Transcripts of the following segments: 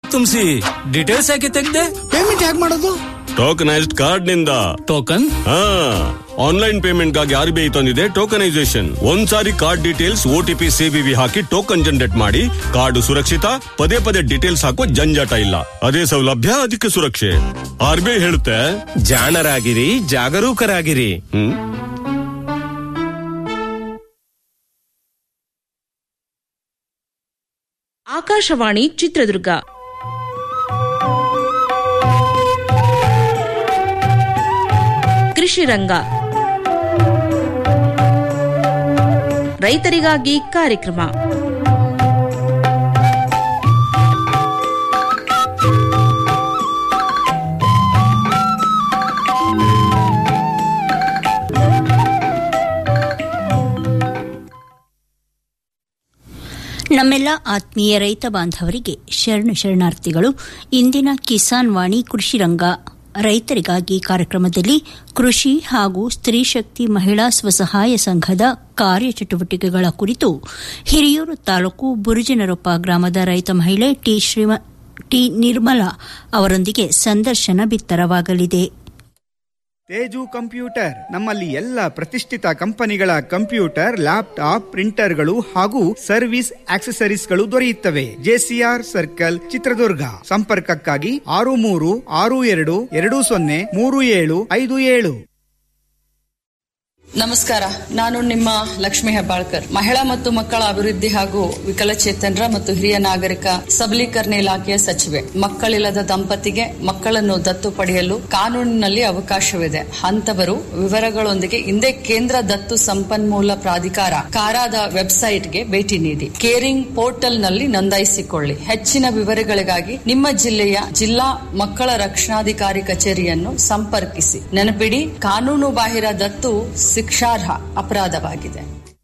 ತುಂಬಿಸಿ ಡೀಟೇಲ್ಸ್ ಯಾಕೆ ತೆಗ್ದೆ ಪೇಮೆಂಟ್ ಹೇಗೆ ಮಾಡೋದು ಟೋಕನೈಸ್ಡ್ ಕಾರ್ಡ್ ನಿಂದ ಟೋಕನ್ ಹಾ ಆನ್ಲೈನ್ ಪೇಮೆಂಟ್ ಗಾಗಿ ಆರ್ ಬಿ ಐ ತಂದಿದೆ ಟೋಕನೈಸೇಷನ್ ಒಂದ್ಸಾರಿ ಕಾರ್ಡ್ ಡೀಟೇಲ್ಸ್ ಓಟಿಪಿ ಸಿಬಿವಿ ಹಾಕಿ ಟೋಕನ್ ಜನರೇಟ್ ಮಾಡಿ ಕಾರ್ಡ್ ಸುರಕ್ಷಿತ ಪದೇ ಪದೇ ಡೀಟೇಲ್ಸ್ ಹಾಕೋ ಜಂಜಾಟ ಇಲ್ಲ ಅದೇ ಸೌಲಭ್ಯ ಅದಕ್ಕೆ ಸುರಕ್ಷೆ ಆರ್ ಬಿ ಐ ಹೇಳುತ್ತೆ ಜಾಣರಾಗಿರಿ ಜಾಗರೂಕರಾಗಿರಿ ಹ್ಮ್ ಆಕಾಶವಾಣಿ ಚಿತ್ರದುರ್ಗ ಕೃಷಿ ರಂಗ ರೈತರಿಗಾಗಿ ಕಾರ್ಯಕ್ರಮ ನಮ್ಮೆಲ್ಲ ಆತ್ಮೀಯ ರೈತ ಬಾಂಧವರಿಗೆ ಶರಣು ಶರಣಾರ್ಥಿಗಳು ಇಂದಿನ ಕಿಸಾನ್ ವಾಣಿ ಕೃಷಿ ರಂಗ ರೈತರಿಗಾಗಿ ಕಾರ್ಯಕ್ರಮದಲ್ಲಿ ಕೃಷಿ ಹಾಗೂ ಸ್ತ್ರೀ ಶಕ್ತಿ ಮಹಿಳಾ ಸ್ವಸಹಾಯ ಸಂಘದ ಕಾರ್ಯಚಟುವಟಿಕೆಗಳ ಕುರಿತು ಹಿರಿಯೂರು ತಾಲೂಕು ಬುರುಜಿನರೊಪ್ಪ ಗ್ರಾಮದ ರೈತ ಮಹಿಳೆ ಟಿ ಶ್ರೀಮ ಟಿ ನಿರ್ಮಲಾ ಅವರೊಂದಿಗೆ ಸಂದರ್ಶನ ಬಿತ್ತರವಾಗಲಿದೆ ತೇಜು ಕಂಪ್ಯೂಟರ್ ನಮ್ಮಲ್ಲಿ ಎಲ್ಲ ಪ್ರತಿಷ್ಠಿತ ಕಂಪನಿಗಳ ಕಂಪ್ಯೂಟರ್ ಲ್ಯಾಪ್ಟಾಪ್ ಪ್ರಿಂಟರ್ಗಳು ಹಾಗೂ ಸರ್ವಿಸ್ ಆಕ್ಸೆಸರೀಸ್ಗಳು ದೊರೆಯುತ್ತವೆ ಜೆಸಿಆರ್ ಸರ್ಕಲ್ ಚಿತ್ರದುರ್ಗ ಸಂಪರ್ಕಕ್ಕಾಗಿ ಆರು ಮೂರು ಆರು ಎರಡು ಎರಡು ಸೊನ್ನೆ ಮೂರು ಏಳು ಐದು ಏಳು ನಮಸ್ಕಾರ ನಾನು ನಿಮ್ಮ ಲಕ್ಷ್ಮಿ ಹೆಬ್ಬಾಳ್ಕರ್ ಮಹಿಳಾ ಮತ್ತು ಮಕ್ಕಳ ಅಭಿವೃದ್ಧಿ ಹಾಗೂ ವಿಕಲಚೇತನರ ಮತ್ತು ಹಿರಿಯ ನಾಗರಿಕ ಸಬಲೀಕರಣ ಇಲಾಖೆಯ ಸಚಿವೆ ಮಕ್ಕಳಿಲ್ಲದ ದಂಪತಿಗೆ ಮಕ್ಕಳನ್ನು ದತ್ತು ಪಡೆಯಲು ಕಾನೂನಿನಲ್ಲಿ ಅವಕಾಶವಿದೆ ಅಂತವರು ವಿವರಗಳೊಂದಿಗೆ ಹಿಂದೆ ಕೇಂದ್ರ ದತ್ತು ಸಂಪನ್ಮೂಲ ಪ್ರಾಧಿಕಾರ ಕಾರಾದ ವೆಬ್ಸೈಟ್ಗೆ ಭೇಟಿ ನೀಡಿ ಕೇರಿಂಗ್ ಪೋರ್ಟಲ್ನಲ್ಲಿ ನೋಂದಾಯಿಸಿಕೊಳ್ಳಿ ಹೆಚ್ಚಿನ ವಿವರಗಳಿಗಾಗಿ ನಿಮ್ಮ ಜಿಲ್ಲೆಯ ಜಿಲ್ಲಾ ಮಕ್ಕಳ ರಕ್ಷಣಾಧಿಕಾರಿ ಕಚೇರಿಯನ್ನು ಸಂಪರ್ಕಿಸಿ ನೆನಪಿಡಿ ಕಾನೂನು ಬಾಹಿರ ದತ್ತು ಶಿಕ್ಷಾರ್ಹ ಅಪರಾಧವಾಗಿದೆ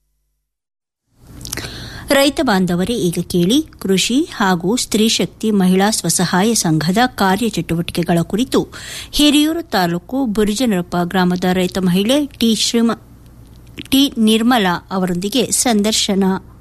ರೈತ ಬಾಂಧವರೇ ಈಗ ಕೇಳಿ ಕೃಷಿ ಹಾಗೂ ಸ್ತ್ರೀ ಶಕ್ತಿ ಮಹಿಳಾ ಸ್ವಸಹಾಯ ಸಂಘದ ಕಾರ್ಯಚಟುವಟಿಕೆಗಳ ಕುರಿತು ಹಿರಿಯೂರು ತಾಲೂಕು ಬುರುಜನರಪ್ಪ ಗ್ರಾಮದ ರೈತ ಮಹಿಳೆ ಟಿ ಶ್ರೀಮ ಟಿ ನಿರ್ಮಲಾ ಅವರೊಂದಿಗೆ ಸಂದರ್ಶನ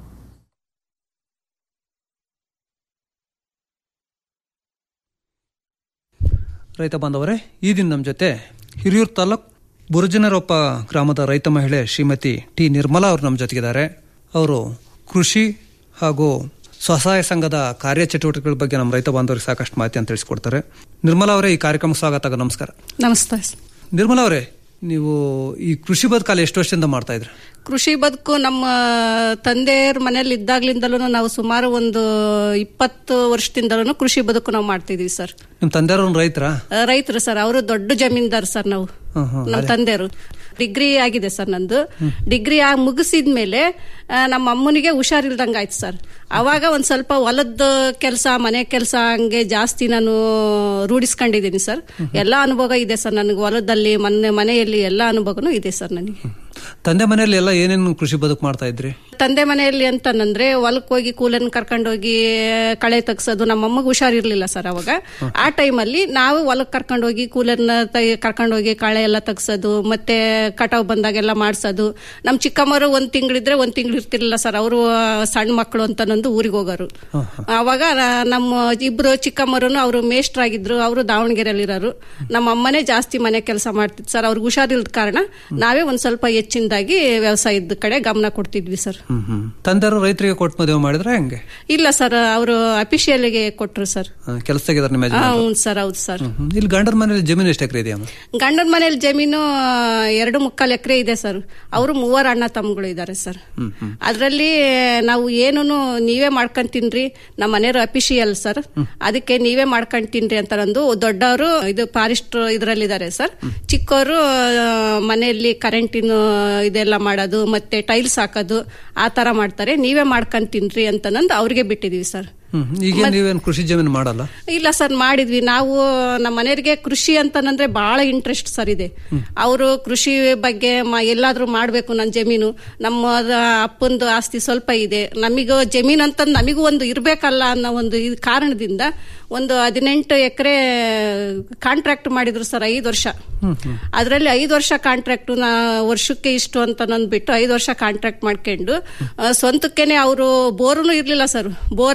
ರೈತ ಬಾಂಧವರೇ ಈ ದಿನ ನಮ್ಮ ಜೊತೆ ಹಿರಿಯೂರು ತಾಲೂಕ್ ಬುರುಜನರೊಪ್ಪ ಗ್ರಾಮದ ರೈತ ಮಹಿಳೆ ಶ್ರೀಮತಿ ಟಿ ನಿರ್ಮಲಾ ಅವರು ನಮ್ಮ ಜೊತೆಗಿದ್ದಾರೆ ಅವರು ಕೃಷಿ ಹಾಗೂ ಸ್ವಸಹಾಯ ಸಂಘದ ಕಾರ್ಯಚಟುವಟಿಕೆಗಳ ಬಗ್ಗೆ ನಮ್ಮ ರೈತ ಬಾಂಧವರಿಗೆ ಸಾಕಷ್ಟು ಮಾಹಿತಿ ಅಂತ ತಿಳಿಸ್ಕೊಡ್ತಾರೆ ನಿರ್ಮಲಾ ಅವರೇ ಈ ಕಾರ್ಯಕ್ರಮಕ್ಕೆ ಸ್ವಾಗತ ನಮಸ್ಕಾರ ನಮಸ್ತೆ ನಿರ್ಮಲಾ ಅವರೇ ನೀವು ಈ ಕೃಷಿ ಬದುಕಾಲ ಎಷ್ಟು ವರ್ಷದಿಂದ ಮಾಡ್ತಾ ಇದ್ರಿ ಕೃಷಿ ಬದುಕು ನಮ್ಮ ತಂದೆಯವ್ರ ಮನೇಲಿ ಇದ್ದಾಗ್ಲಿಂದಲೂ ನಾವು ಸುಮಾರು ಒಂದು ಇಪ್ಪತ್ತು ವರ್ಷದಿಂದಲೂ ಕೃಷಿ ಬದುಕು ನಾವು ಮಾಡ್ತಿದೀವಿ ಸರ್ ನಿಮ್ಮ ತಂದೆಯವ್ರ ರೈತರ ರೈತರು ಸರ್ ಅವರು ದೊಡ್ಡ ಜಮೀನ್ದಾರ್ ಸರ್ ನಾವು ನಮ್ಮ ತಂದೆಯವರು ಡಿಗ್ರಿ ಆಗಿದೆ ಸರ್ ನಂದು ಡಿಗ್ರಿ ಆಗಿ ಮುಗಿಸಿದ್ಮೇಲೆ ಆ, ನಮ್ಮ ಅಮ್ಮನಿಗೆ ಹುಷಾರಿಲ್ದಂಗೆ ಆಯ್ತು ಸರ್ ಅವಾಗ ಒಂದ್ ಸ್ವಲ್ಪ ಹೊಲದ ಕೆಲಸ ಮನೆ ಕೆಲಸ ಹಂಗೆ ಜಾಸ್ತಿ ನಾನು ರೂಢಿಸ್ಕೊಂಡಿದ್ದೀನಿ ಸರ್ ಎಲ್ಲ ಅನುಭವ ಇದೆ ಸರ್ ನನಗೆ ಹೊಲದಲ್ಲಿ ಮನೆ ಮನೆಯಲ್ಲಿ ಎಲ್ಲ ಅನುಭವನೂ ಇದೆ ಸರ್ ನನಗೆ ತಂದೆ ಮನೆಯಲ್ಲಿ ಎಲ್ಲ ಏನೇನು ಕೃಷಿ ಬದುಕು ಮಾಡ್ತಾ ಇದ್ರಿ ತಂದೆ ಮನೆಯಲ್ಲಿ ಅಂತಂದ್ರೆ ಹೊಲಕ್ಕೆ ಹೋಗಿ ಕೂಲನ್ ಕರ್ಕೊಂಡೋಗಿ ಕಳೆ ತೆಗ್ಸೋದು ನಮ್ಮಮ್ಮಗೆ ಹುಷಾರಿರ್ಲಿಲ್ಲ ಸರ್ ಅವಾಗ ಆ ಟೈಮಲ್ಲಿ ನಾವು ಹೊಲಕ್ಕೆ ಕರ್ಕೊಂಡೋಗಿ ಕೂಲರ್ನ ಕರ್ಕೊಂಡೋಗಿ ಕಳೆ ಎಲ್ಲ ತೆಗ್ಸೋದು ಮತ್ತೆ ಕಟಾವ್ ಬಂದಾಗೆಲ್ಲ ಮಾಡ್ಸೋದು ನಮ್ಮ ಚಿಕ್ಕಮ್ಮರು ಒಂದ್ ತಿಂಗಳಿದ್ರೆ ಒಂದ್ ತಿಂಗಳು ಇರ್ತಿರ್ಲಿಲ್ಲ ಸರ್ ಅವರು ಸಣ್ಣ ಮಕ್ಕಳು ಅಂತ ನಂದು ಊರಿಗೆ ಹೋಗೋರು ಅವಾಗ ನ- ನಮ್ಮ ಇಬ್ರು ಚಿಕ್ಕಮ್ಮರು ಅವರು ಮೇಷ್ಟ್ರಾಗಿದ್ರು ಅವರು ದಾವಣಗೆರೆಯಲ್ಲಿರೋರು ನಮ್ಮ ಅಮ್ಮನೇ ಜಾಸ್ತಿ ಮನೆ ಕೆಲಸ ಮಾಡ್ತಿದ್ರು ಸರ್ ಅವ್ರಿಗೆ ಹುಷಾರಿಲ್ಲದ ಕಾರಣ ನಾವೇ ಒಂದ್ ಸ್ವಲ್ಪ ಹೆಚ್ಚಿನದಾಗಿ ವ್ಯವಸಾಯದ ಕಡೆ ಗಮನ ಕೊಡ್ತಿದ್ವಿ ಸರ್ ಹ್ಮ್ ಹ್ಮ್ ತಂದೆಯವರು ರೈತರಿಗೆ ಕೊಟ್ಟು ಮದುವೆ ಮಾಡಿದ್ರೆ ಹೆಂಗೆ ಇಲ್ಲ ಸರ್ ಅವರು ಅಫಿಷಿಯಲ್ಗೆ ಕೊಟ್ರು ಸರ್ ಕೆಲಸದಾಗಿದ್ದಾರೆ ನಿಮ್ಮ ಹಾ, ಯಜಮಾನ್ರು? ಹೌದು ಸರ್ ಹೌದು ಸರ್ ಹ್ಮ್, ಹ್ಮ್. ಇಲ್ಲಿ ಗಂಡರ ಮನೇಲಿ ಜಮೀನು ಎಷ್ಟು ಎಕರೆ ಇದೆಯಮ್ಮ ಗಂಡನ ಮನೇಲಿ ಜಮೀನು ಎರಡು ಮುಕ್ಕಾಲು ಎಕರೆ ಇದೆ ಸರ್ ಅವರು ಮೂವರು ಅಣ್ಣ ತಮ್ಮಗಳು ಇದ್ದಾರೆ ಸರ್ ಹ್ಮ್ ಹ್ಮ್ ಅದರಲ್ಲಿ ನಾವು ಏನೂ ನೀವೇ ಮಾಡ್ಕೊಂಡ್ ತಿನ್ರಿ ನಮ್ಮ ಮನೆಯವರು ಅಫಿಷಿಯಲ್ ಸರ್ ಅದಕ್ಕೆ ನೀವೇ ಮಾಡ್ಕೊಂಡ್ ತಿನ್ರಿ ಅಂತ ಅಂದು ದೊಡ್ಡವರು ಇದು ಫಾರೆಸ್ಟ್ ಇದರಲ್ಲಿದ್ದಾರೆ ಸರ್ ಚಿಕ್ಕವರು ಮನೆಯಲ್ಲಿ ಕರೆಂಟಿನ ಇದೆಲ್ಲ ಮಾಡೋದು ಮತ್ತೆ ಟೈಲ್ಸ್ ಹಾಕೋದು ಆ ತರ ಮಾಡ್ತಾರೆ ನೀವೇ ಮಾಡ್ಕೊಂಡ್ ತಿನ್ರಿ ಅಂತ ನಂದು ಅವ್ರಿಗೆ ಬಿಟ್ಟಿದೀವಿ ಸರ್ ಹ್ಮ್ ಈಗ ನೀವೇನು ಕೃಷಿ ಜಮೀನು ಮಾಡಲ್ಲ ಇಲ್ಲ ಸರ್ ಮಾಡಿದ್ವಿ ನಾವು ನಮ್ಮ ಮನೆಯವರಿಗೆ ಕೃಷಿ ಅಂತಂದ್ರೆ ಬಹಳ ಇಂಟ್ರೆಸ್ಟ್ ಸರ್ ಇದೆ ಅವರು ಕೃಷಿ ಬಗ್ಗೆ ಮ- ಎಲ್ಲಾದ್ರೂ ಮಾಡ್ಬೇಕು ನನ್ನ ಜಮೀನು ನಮ್ಮ ಅಪ್ಪಂದು ಆಸ್ತಿ ಸ್ವಲ್ಪ ಇದೆ ನಮಿಗೂ ಜಮೀನು ಅಂತ ನಮಿಗೂ ಒಂದು ಇರ್ಬೇಕಲ್ಲ ಅನ್ನೋ ಒಂದು ಇದ್ ಕಾರಣದಿಂದ ಒಂದು ಹದಿನೆಂಟು ಎಕರೆ ಕಾಂಟ್ರಾಕ್ಟ್ ಮಾಡಿದ್ರು ಸರ್ ಐದು ವರ್ಷ ಅದರಲ್ಲಿ ಐದು ವರ್ಷ ಕಾಂಟ್ರಾಕ್ಟ್ ನಾ ವರ್ಷಕ್ಕೆ ಇಷ್ಟು ಅಂತ ನಂದ್ಬಿಟ್ಟು ಐದು ವರ್ಷ ಕಾಂಟ್ರಾಕ್ಟ್ ಮಾಡ್ಕೊಂಡು ಆ, ಸ್ವಂತಕ್ಕೇನೆ ಅವರು ಬೋರ್ನು ಇರ್ಲಿಲ್ಲ ಸರ್ ಬೋರ್ ಹಾಕ್ಸಿ ನೀರ್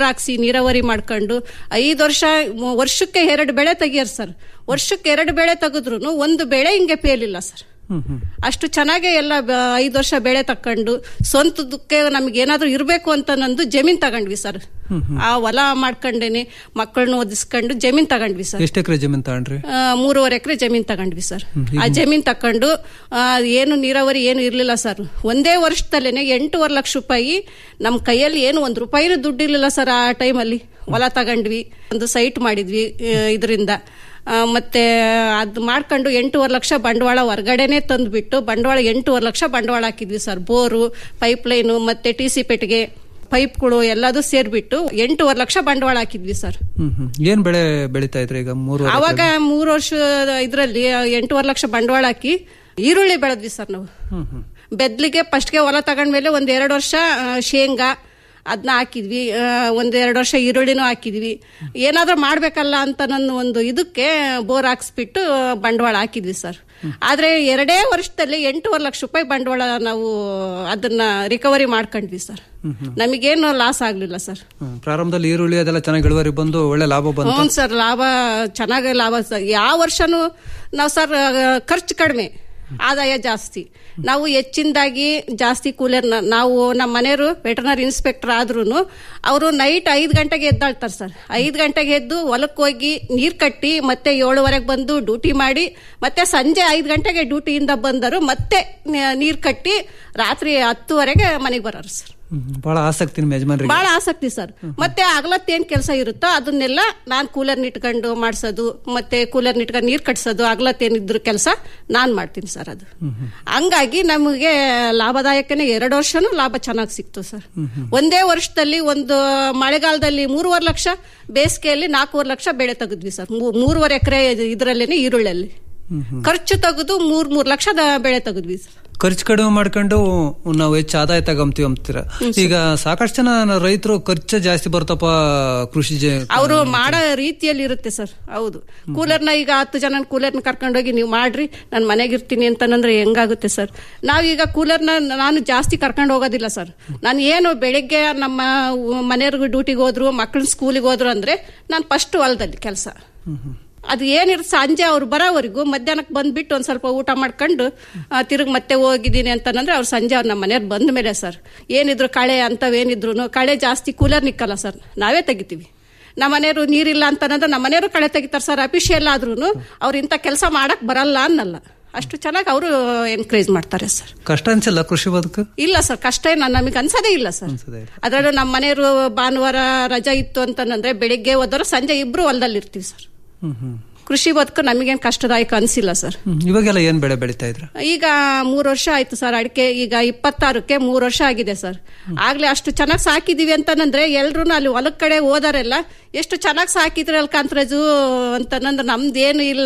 ನೀರಾವರಿ ಮಾಡ್ಕೊಂಡು ಐದು ವರ್ಷ ಮ- ವರ್ಷಕ್ಕೆ ಎರಡು ಬೆಳೆ ತೆಗಿಯರ್ ಸರ್ ವರ್ಷಕ್ಕೆ ಎರಡು ಬೆಳೆ ತೆಗೆದ್ರು ಒಂದು ಬೆಳೆ ಹಿಂಗೆ ಪೇಲಿಲ್ಲ ಸರ್ ಅಷ್ಟು ಚೆನ್ನಾಗಿ ಎಲ್ಲ ಬ- ಐದು ವರ್ಷ ಬೆಳೆ ತಕೊಂಡು ಸ್ವಂತದಕ್ಕೆ ನಮ್ಗೆ ಏನಾದ್ರೂ ಇರಬೇಕು ಅಂತ ನಂದು ಜಮೀನ್ ತಗೊಂಡ್ವಿ ಸರ್ ಆ ಹೊಲ ಮಾಡ್ಕೊಂಡೇನೆ ಮಕ್ಕಳನ್ನ ಓದಿಸ್ಕೊಂಡು ಜಮೀನ್ ತಗೊಂಡ್ವಿ ಸರ್ ಎಷ್ಟು ಎಕರೆ ಜಮೀನ್ ತಗೊಂಡ್ರಿ ಆ, ಮೂರುವರೆ ಎಕರೆ ಜಮೀನ್ ತಗೊಂಡ್ವಿ ಸರ್ ಆ ಜಮೀನ್ ತಕೊಂಡು ಆ, ಏನು ನೀರಾವರಿ ಏನು ಇರ್ಲಿಲ್ಲ ಸರ್ ಒಂದೇ ವರ್ಷದಲ್ಲೇನೆ ಎಂಟೂವರೆ ಲಕ್ಷ ರೂಪಾಯಿ ನಮ್ಮ ಕೈಯಲ್ಲಿ ಏನು ಒಂದು ರೂಪಾಯಿನೂ ದುಡ್ಡು ಇರ್ಲಿಲ್ಲ ಸರ್ ಆ ಟೈಮಲ್ಲಿ ಹೊಲ ತಗೊಂಡ್ವಿ ಒಂದು ಸೈಟ್ ಮಾಡಿದ್ವಿ ಇದರಿಂದ ಮತ್ತೆ ಅದು ಮಾಡ್ಕೊಂಡು ಎಂಟೂವರೆ ಲಕ್ಷ ಬಂಡವಾಳ ಹೊರಗಡೆನೆ ತಂದ್ಬಿಟ್ಟು ಬಂಡವಾಳ ಎಂಟೂವರೆ ಲಕ್ಷ ಬಂಡವಾಳ ಹಾಕಿದ್ವಿ ಸರ್ ಬೋರು ಪೈಪ್ ಲೈನು ಮತ್ತೆ ಟಿ ಸಿ ಪೆಟ್ಟಿಗೆ ಪೈಪ್ಗಳು ಎಲ್ಲದೂ ಸೇರ್ಬಿಟ್ಟು ಎಂಟೂವರೆ ಲಕ್ಷ ಬಂಡವಾಳ ಹಾಕಿದ್ವಿ ಸರ್ ಹ್ಮ್ ಹ್ಮ್ ಏನ್ ಬೆಳೆ ಬೆಳಿತಾ ಇದ್ರಿ ಈಗ ಮೂರು ಅವಾಗ ಮೂರು ವರ್ಷ ಇದ್ರಲ್ಲಿ ಎಂಟೂವರೆ ಲಕ್ಷ ಬಂಡವಾಳ ಹಾಕಿ ಈರುಳ್ಳಿ ಬೆಳೆದ್ವಿ ಸರ್ ನಾವು ಬೆದ್ಲಿಗೆ ಫಸ್ಟ್ಗೆ ಹೊಲ ತಗೊಂಡ್ಮೇಲೆ ಒಂದ್ ಎರಡು ವರ್ಷ ಆ, ಶೇಂಗಾ ಅದನ್ನ ಹಾಕಿದ್ವಿ ಆ, ಒಂದ್ ಎರಡು ವರ್ಷ ಈರುಳ್ಳಿನೂ ಹಾಕಿದ್ವಿ ಏನಾದ್ರೂ ಮಾಡ್ಬೇಕಲ್ಲ ಅಂತ ನನ್ನ ಒಂದು ಇದಕ್ಕೆ ಬೋರ್ ಹಾಕ್ಸ್ಬಿಟ್ಟು ಬಂಡವಾಳ ಹಾಕಿದ್ವಿ ಸರ್ ಆದ್ರೆ ಎರಡೇ ವರ್ಷದಲ್ಲಿ ಎಂಟೂವರೆ ಲಕ್ಷ ರೂಪಾಯಿ ಬಂಡವಾಳ ನಾವು ಅದನ್ನ ರಿಕವರಿ ಮಾಡ್ಕೊಂಡ್ವಿ ಸರ್ ನಮಗೇನು ಲಾಸ್ ಆಗ್ಲಿಲ್ಲ ಸರ್ ಹ್ಮ್. ಪ್ರಾರಂಭದಲ್ಲಿ ಈರುಳ್ಳಿ ಅದೆಲ್ಲ ಚೆನ್ನಾಗಿ ಇಳುವರಿ ಬಂದು ಒಳ್ಳೆ ಲಾಭ ಬಂತು ಹ್ಞೂ ಸರ್ ಲಾಭ ಚೆನ್ನಾಗಿ ಲಾಭ ಸರ್ ಯಾವ ವರ್ಷನೂ ನಾವು ಸರ್ ಖರ್ಚು ಕಡಿಮೆ ಆದಾಯ ಜಾಸ್ತಿ ನಾವು ಹೆಚ್ಚಿನದಾಗಿ ಜಾಸ್ತಿ ಕೂಲರ್ ನಾವು ನಮ್ಮ ಮನೆಯವರು ವೆಟರ್ನರಿ ಇನ್ಸ್ಪೆಕ್ಟರ್ ಆದ್ರೂ ಅವರು ನೈಟ್ ಐದು ಗಂಟೆಗೆ ಎದ್ದಾಳ್ತಾರೆ ಸರ್ ಐದು ಗಂಟೆಗೆ ಎದ್ದು ಹೊಲಕ್ಕೆ ಹೋಗಿ ನೀರು ಕಟ್ಟಿ ಮತ್ತೆ ಏಳುವರೆಗೆ ಬಂದು ಡ್ಯೂಟಿ ಮಾಡಿ ಮತ್ತೆ ಸಂಜೆ ಐದು ಗಂಟೆಗೆ ಡ್ಯೂಟಿಯಿಂದ ಬಂದರು ಮತ್ತೆ ನೀರು ಕಟ್ಟಿ ರಾತ್ರಿ ಹತ್ತುವರೆಗೆ ಮನೆಗೆ ಬರೋರು ಸರ್ ಹ್ಮ್. ಬಹಳ ಆಸಕ್ತಿ ನಿಮ್ಮ ಯಜಮಾನ್ರಿಗೆ ಬಹಳ ಆಸಕ್ತಿ ಸರ್ ಮತ್ತೆ ಅಗಲತ್ತೇನ್ ಕೆಲಸ ಇರುತ್ತೋ ಅದನ್ನೆಲ್ಲ ನಾನ್ ಕೂಲರ್ ನಿಟ್ಕೊಂಡು ಮಾಡ್ಸೋದು ಮತ್ತೆ ಕೂಲರ್ ನಿಟ್ಕೊಂಡು ನೀರ್ ಕಟ್ಸೋದು ಅಗಲತ್ತೇನಿದ್ರು ಕೆಲಸ ನಾನ್ ಮಾಡ್ತೀನಿ ಸರ್ ಅದು ಹಂಗಾಗಿ ನಮಗೆ ಲಾಭದಾಯಕನೇ ಎರಡು ವರ್ಷನೂ ಲಾಭ ಚೆನ್ನಾಗಿ ಸಿಕ್ತು ಸರ್ ಒಂದೇ ವರ್ಷದಲ್ಲಿ ಒಂದು ಮಳೆಗಾಲದಲ್ಲಿ ಮೂರುವರೆ ಲಕ್ಷ ಬೇಸಿಗೆಯಲ್ಲಿ ನಾಲ್ಕೂವರೆ ಲಕ್ಷ ಬೆಳೆ ತೆಗೆದ್ವಿ ಸರ್ ಮೂ- ಮೂರುವರೆ ಎಕರೆ ಇದರಲ್ಲೇನೆ ಈರುಳ್ಳಿ ಖರ್ಚು ತೆಗೆದು ಮೂರ್ ಮೂರ್ ಲಕ್ಷದ ಬೆಳೆ ತೆಗೆದ್ವಿ ಸರ್ ಖರ್ಚು ಕಡಿಮೆ ಮಾಡ್ಕೊಂಡು ನಾವು ಹೆಚ್ಚು ಆದಾಯ ತಗೊಂತೀವಿ ಅಂತೀರ ಈಗ ಸಾಕಷ್ಟು ಜನ ರೈತರು ಖರ್ಚು ಜಾಸ್ತಿ ಬರ್ತಪ್ಪ ಕೃಷಿ ಜ- ಅವರು ಮಾಡೋ ರೀತಿಯಲ್ಲಿ ಇರುತ್ತೆ ಸರ್ ಹೌದು ಕೂಲರ್ನ ಈಗ ಹತ್ತು ಜನ ಕೂಲರ್ನ ಕರ್ಕೊಂಡೋಗಿ ನೀವು ಮಾಡ್ರಿ ನಾನು ಮನೆಗೆ ಇರ್ತೀನಿ ಅಂತಂದ್ರೆ ಹೆಂಗಾಗುತ್ತೆ ಸರ್ ನಾವೀಗ ಕೂಲರ್ನ ನಾನು ಜಾಸ್ತಿ ಕರ್ಕೊಂಡು ಹೋಗೋದಿಲ್ಲ ಸರ್ ನಾನು ಏನು ಬೆಳಿಗ್ಗೆ ನಮ್ಮ ಮನೆಯವ್ರಿಗೂ ಡ್ಯೂಟಿಗೆ ಹೋದ್ರು ಮಕ್ಕಳನ್ನ ಸ್ಕೂಲಿಗೆ ಹೋದ್ರು ಅಂದ್ರೆ ನಾನು ಫಸ್ಟ್ ಹೊಲದಲ್ಲಿ ಕೆಲಸ ಅದು ಏನಿರುತ್ತೆ ಸಂಜೆ ಅವ್ರು ಬರೋವರೆಗೂ ಮಧ್ಯಾಹ್ನಕ್ಕೆ ಬಂದ್ಬಿಟ್ಟು ಒಂದ್ ಸ್ವಲ್ಪ ಊಟ ಮಾಡ್ಕೊಂಡು ತಿರುಗಿ ಮತ್ತೆ ಹೋಗಿದ್ದೀನಿ ಅಂತಂದ್ರೆ ಅವ್ರು ಸಂಜೆ ಅವ್ರು ನಮ್ಮ ಮನೆಯವ್ರು ಬಂದ ಮೇಲೆ ಸರ್ ಏನಿದ್ರು ಕಳೆ ಅಂತವೇನಿದ್ರು ಕಳೆ ಜಾಸ್ತಿ ಕೂಲರ್ ನಿಕ್ಕಲ್ಲ ಸರ್ ನಾವೇ ತೆಗಿತೀವಿ ನಮ್ಮ ಮನೆಯವರು ನೀರಿಲ್ಲ ಅಂತಂದ್ರೆ ನಮ್ಮ ಮನೆಯವರು ಕಳೆ ತೆಗಿತಾರೆ ಸರ್ ಅಫಿಷಿಯಲ್ ಆದ್ರೂ ಅವ್ರು ಇಂಥ ಕೆಲಸ ಮಾಡಕ್ ಬರಲ್ಲ ಅನ್ನಲ್ಲ ಅಷ್ಟು ಚೆನ್ನಾಗಿ ಅವರು ಎನ್ಕರೇಜ್ ಮಾಡ್ತಾರೆ ಸರ್ ಕಷ್ಟ ಅನ್ಸಲ್ಲ ಕೃಷಿ ಬದುಕು ಇಲ್ಲ ಸರ್ ಕಷ್ಟ ಏನು ನಮಗೆ ಅನ್ಸದೇ ಇಲ್ಲ ಸರ್ ಅದರಲ್ಲೂ ನಮ್ಮ ಮನೆಯವರು ಭಾನುವಾರ ರಜಾ ಇತ್ತು ಅಂತಂದ್ರೆ ಬೆಳಿಗ್ಗೆ ಹೋದವರು ಸಂಜೆ ಇಬ್ರು ಹೊಲದಲ್ಲಿ ಇರ್ತೀವಿ ಸರ್ ಹ್ಮ್ ಹ್ಮ್ ಕೃಷಿ ಬದುಕು ನಮಗೇನು ಕಷ್ಟದಾಯಕ ಅನ್ಸಿಲ್ಲ ಸರ್ ಹ್ಮ್. ಇವಾಗೆಲ್ಲ ಏನ್ ಬೆಳೆ ಬೆಳಿತಾ ಇದ್ರ ಈಗ ಮೂರು ವರ್ಷ ಆಯ್ತು ಸರ್ ಅಡಿಕೆ ಈಗ ಇಪ್ಪತ್ತಾರಕ್ಕೆ ಮೂರು ವರ್ಷ ಆಗಿದೆ ಸರ್ ಆಗ್ಲೇ ಅಷ್ಟು ಚೆನ್ನಾಗಿ ಸಾಕಿದೀವಿ ಅಂತಂದ್ರೆ ಎಲ್ರು ಅಲ್ಲಿ ಹೊಲದ ಕಡೆ ಹೋದಾರೆಲ್ಲ ಎಷ್ಟು ಚೆನ್ನಾಗಿ ಸಾಕಿದ್ರಲ್ ಕಾಂತರಾಜು ಅಂತಂದ್ರೆ ನಮ್ದೇನು ಇಲ್ಲ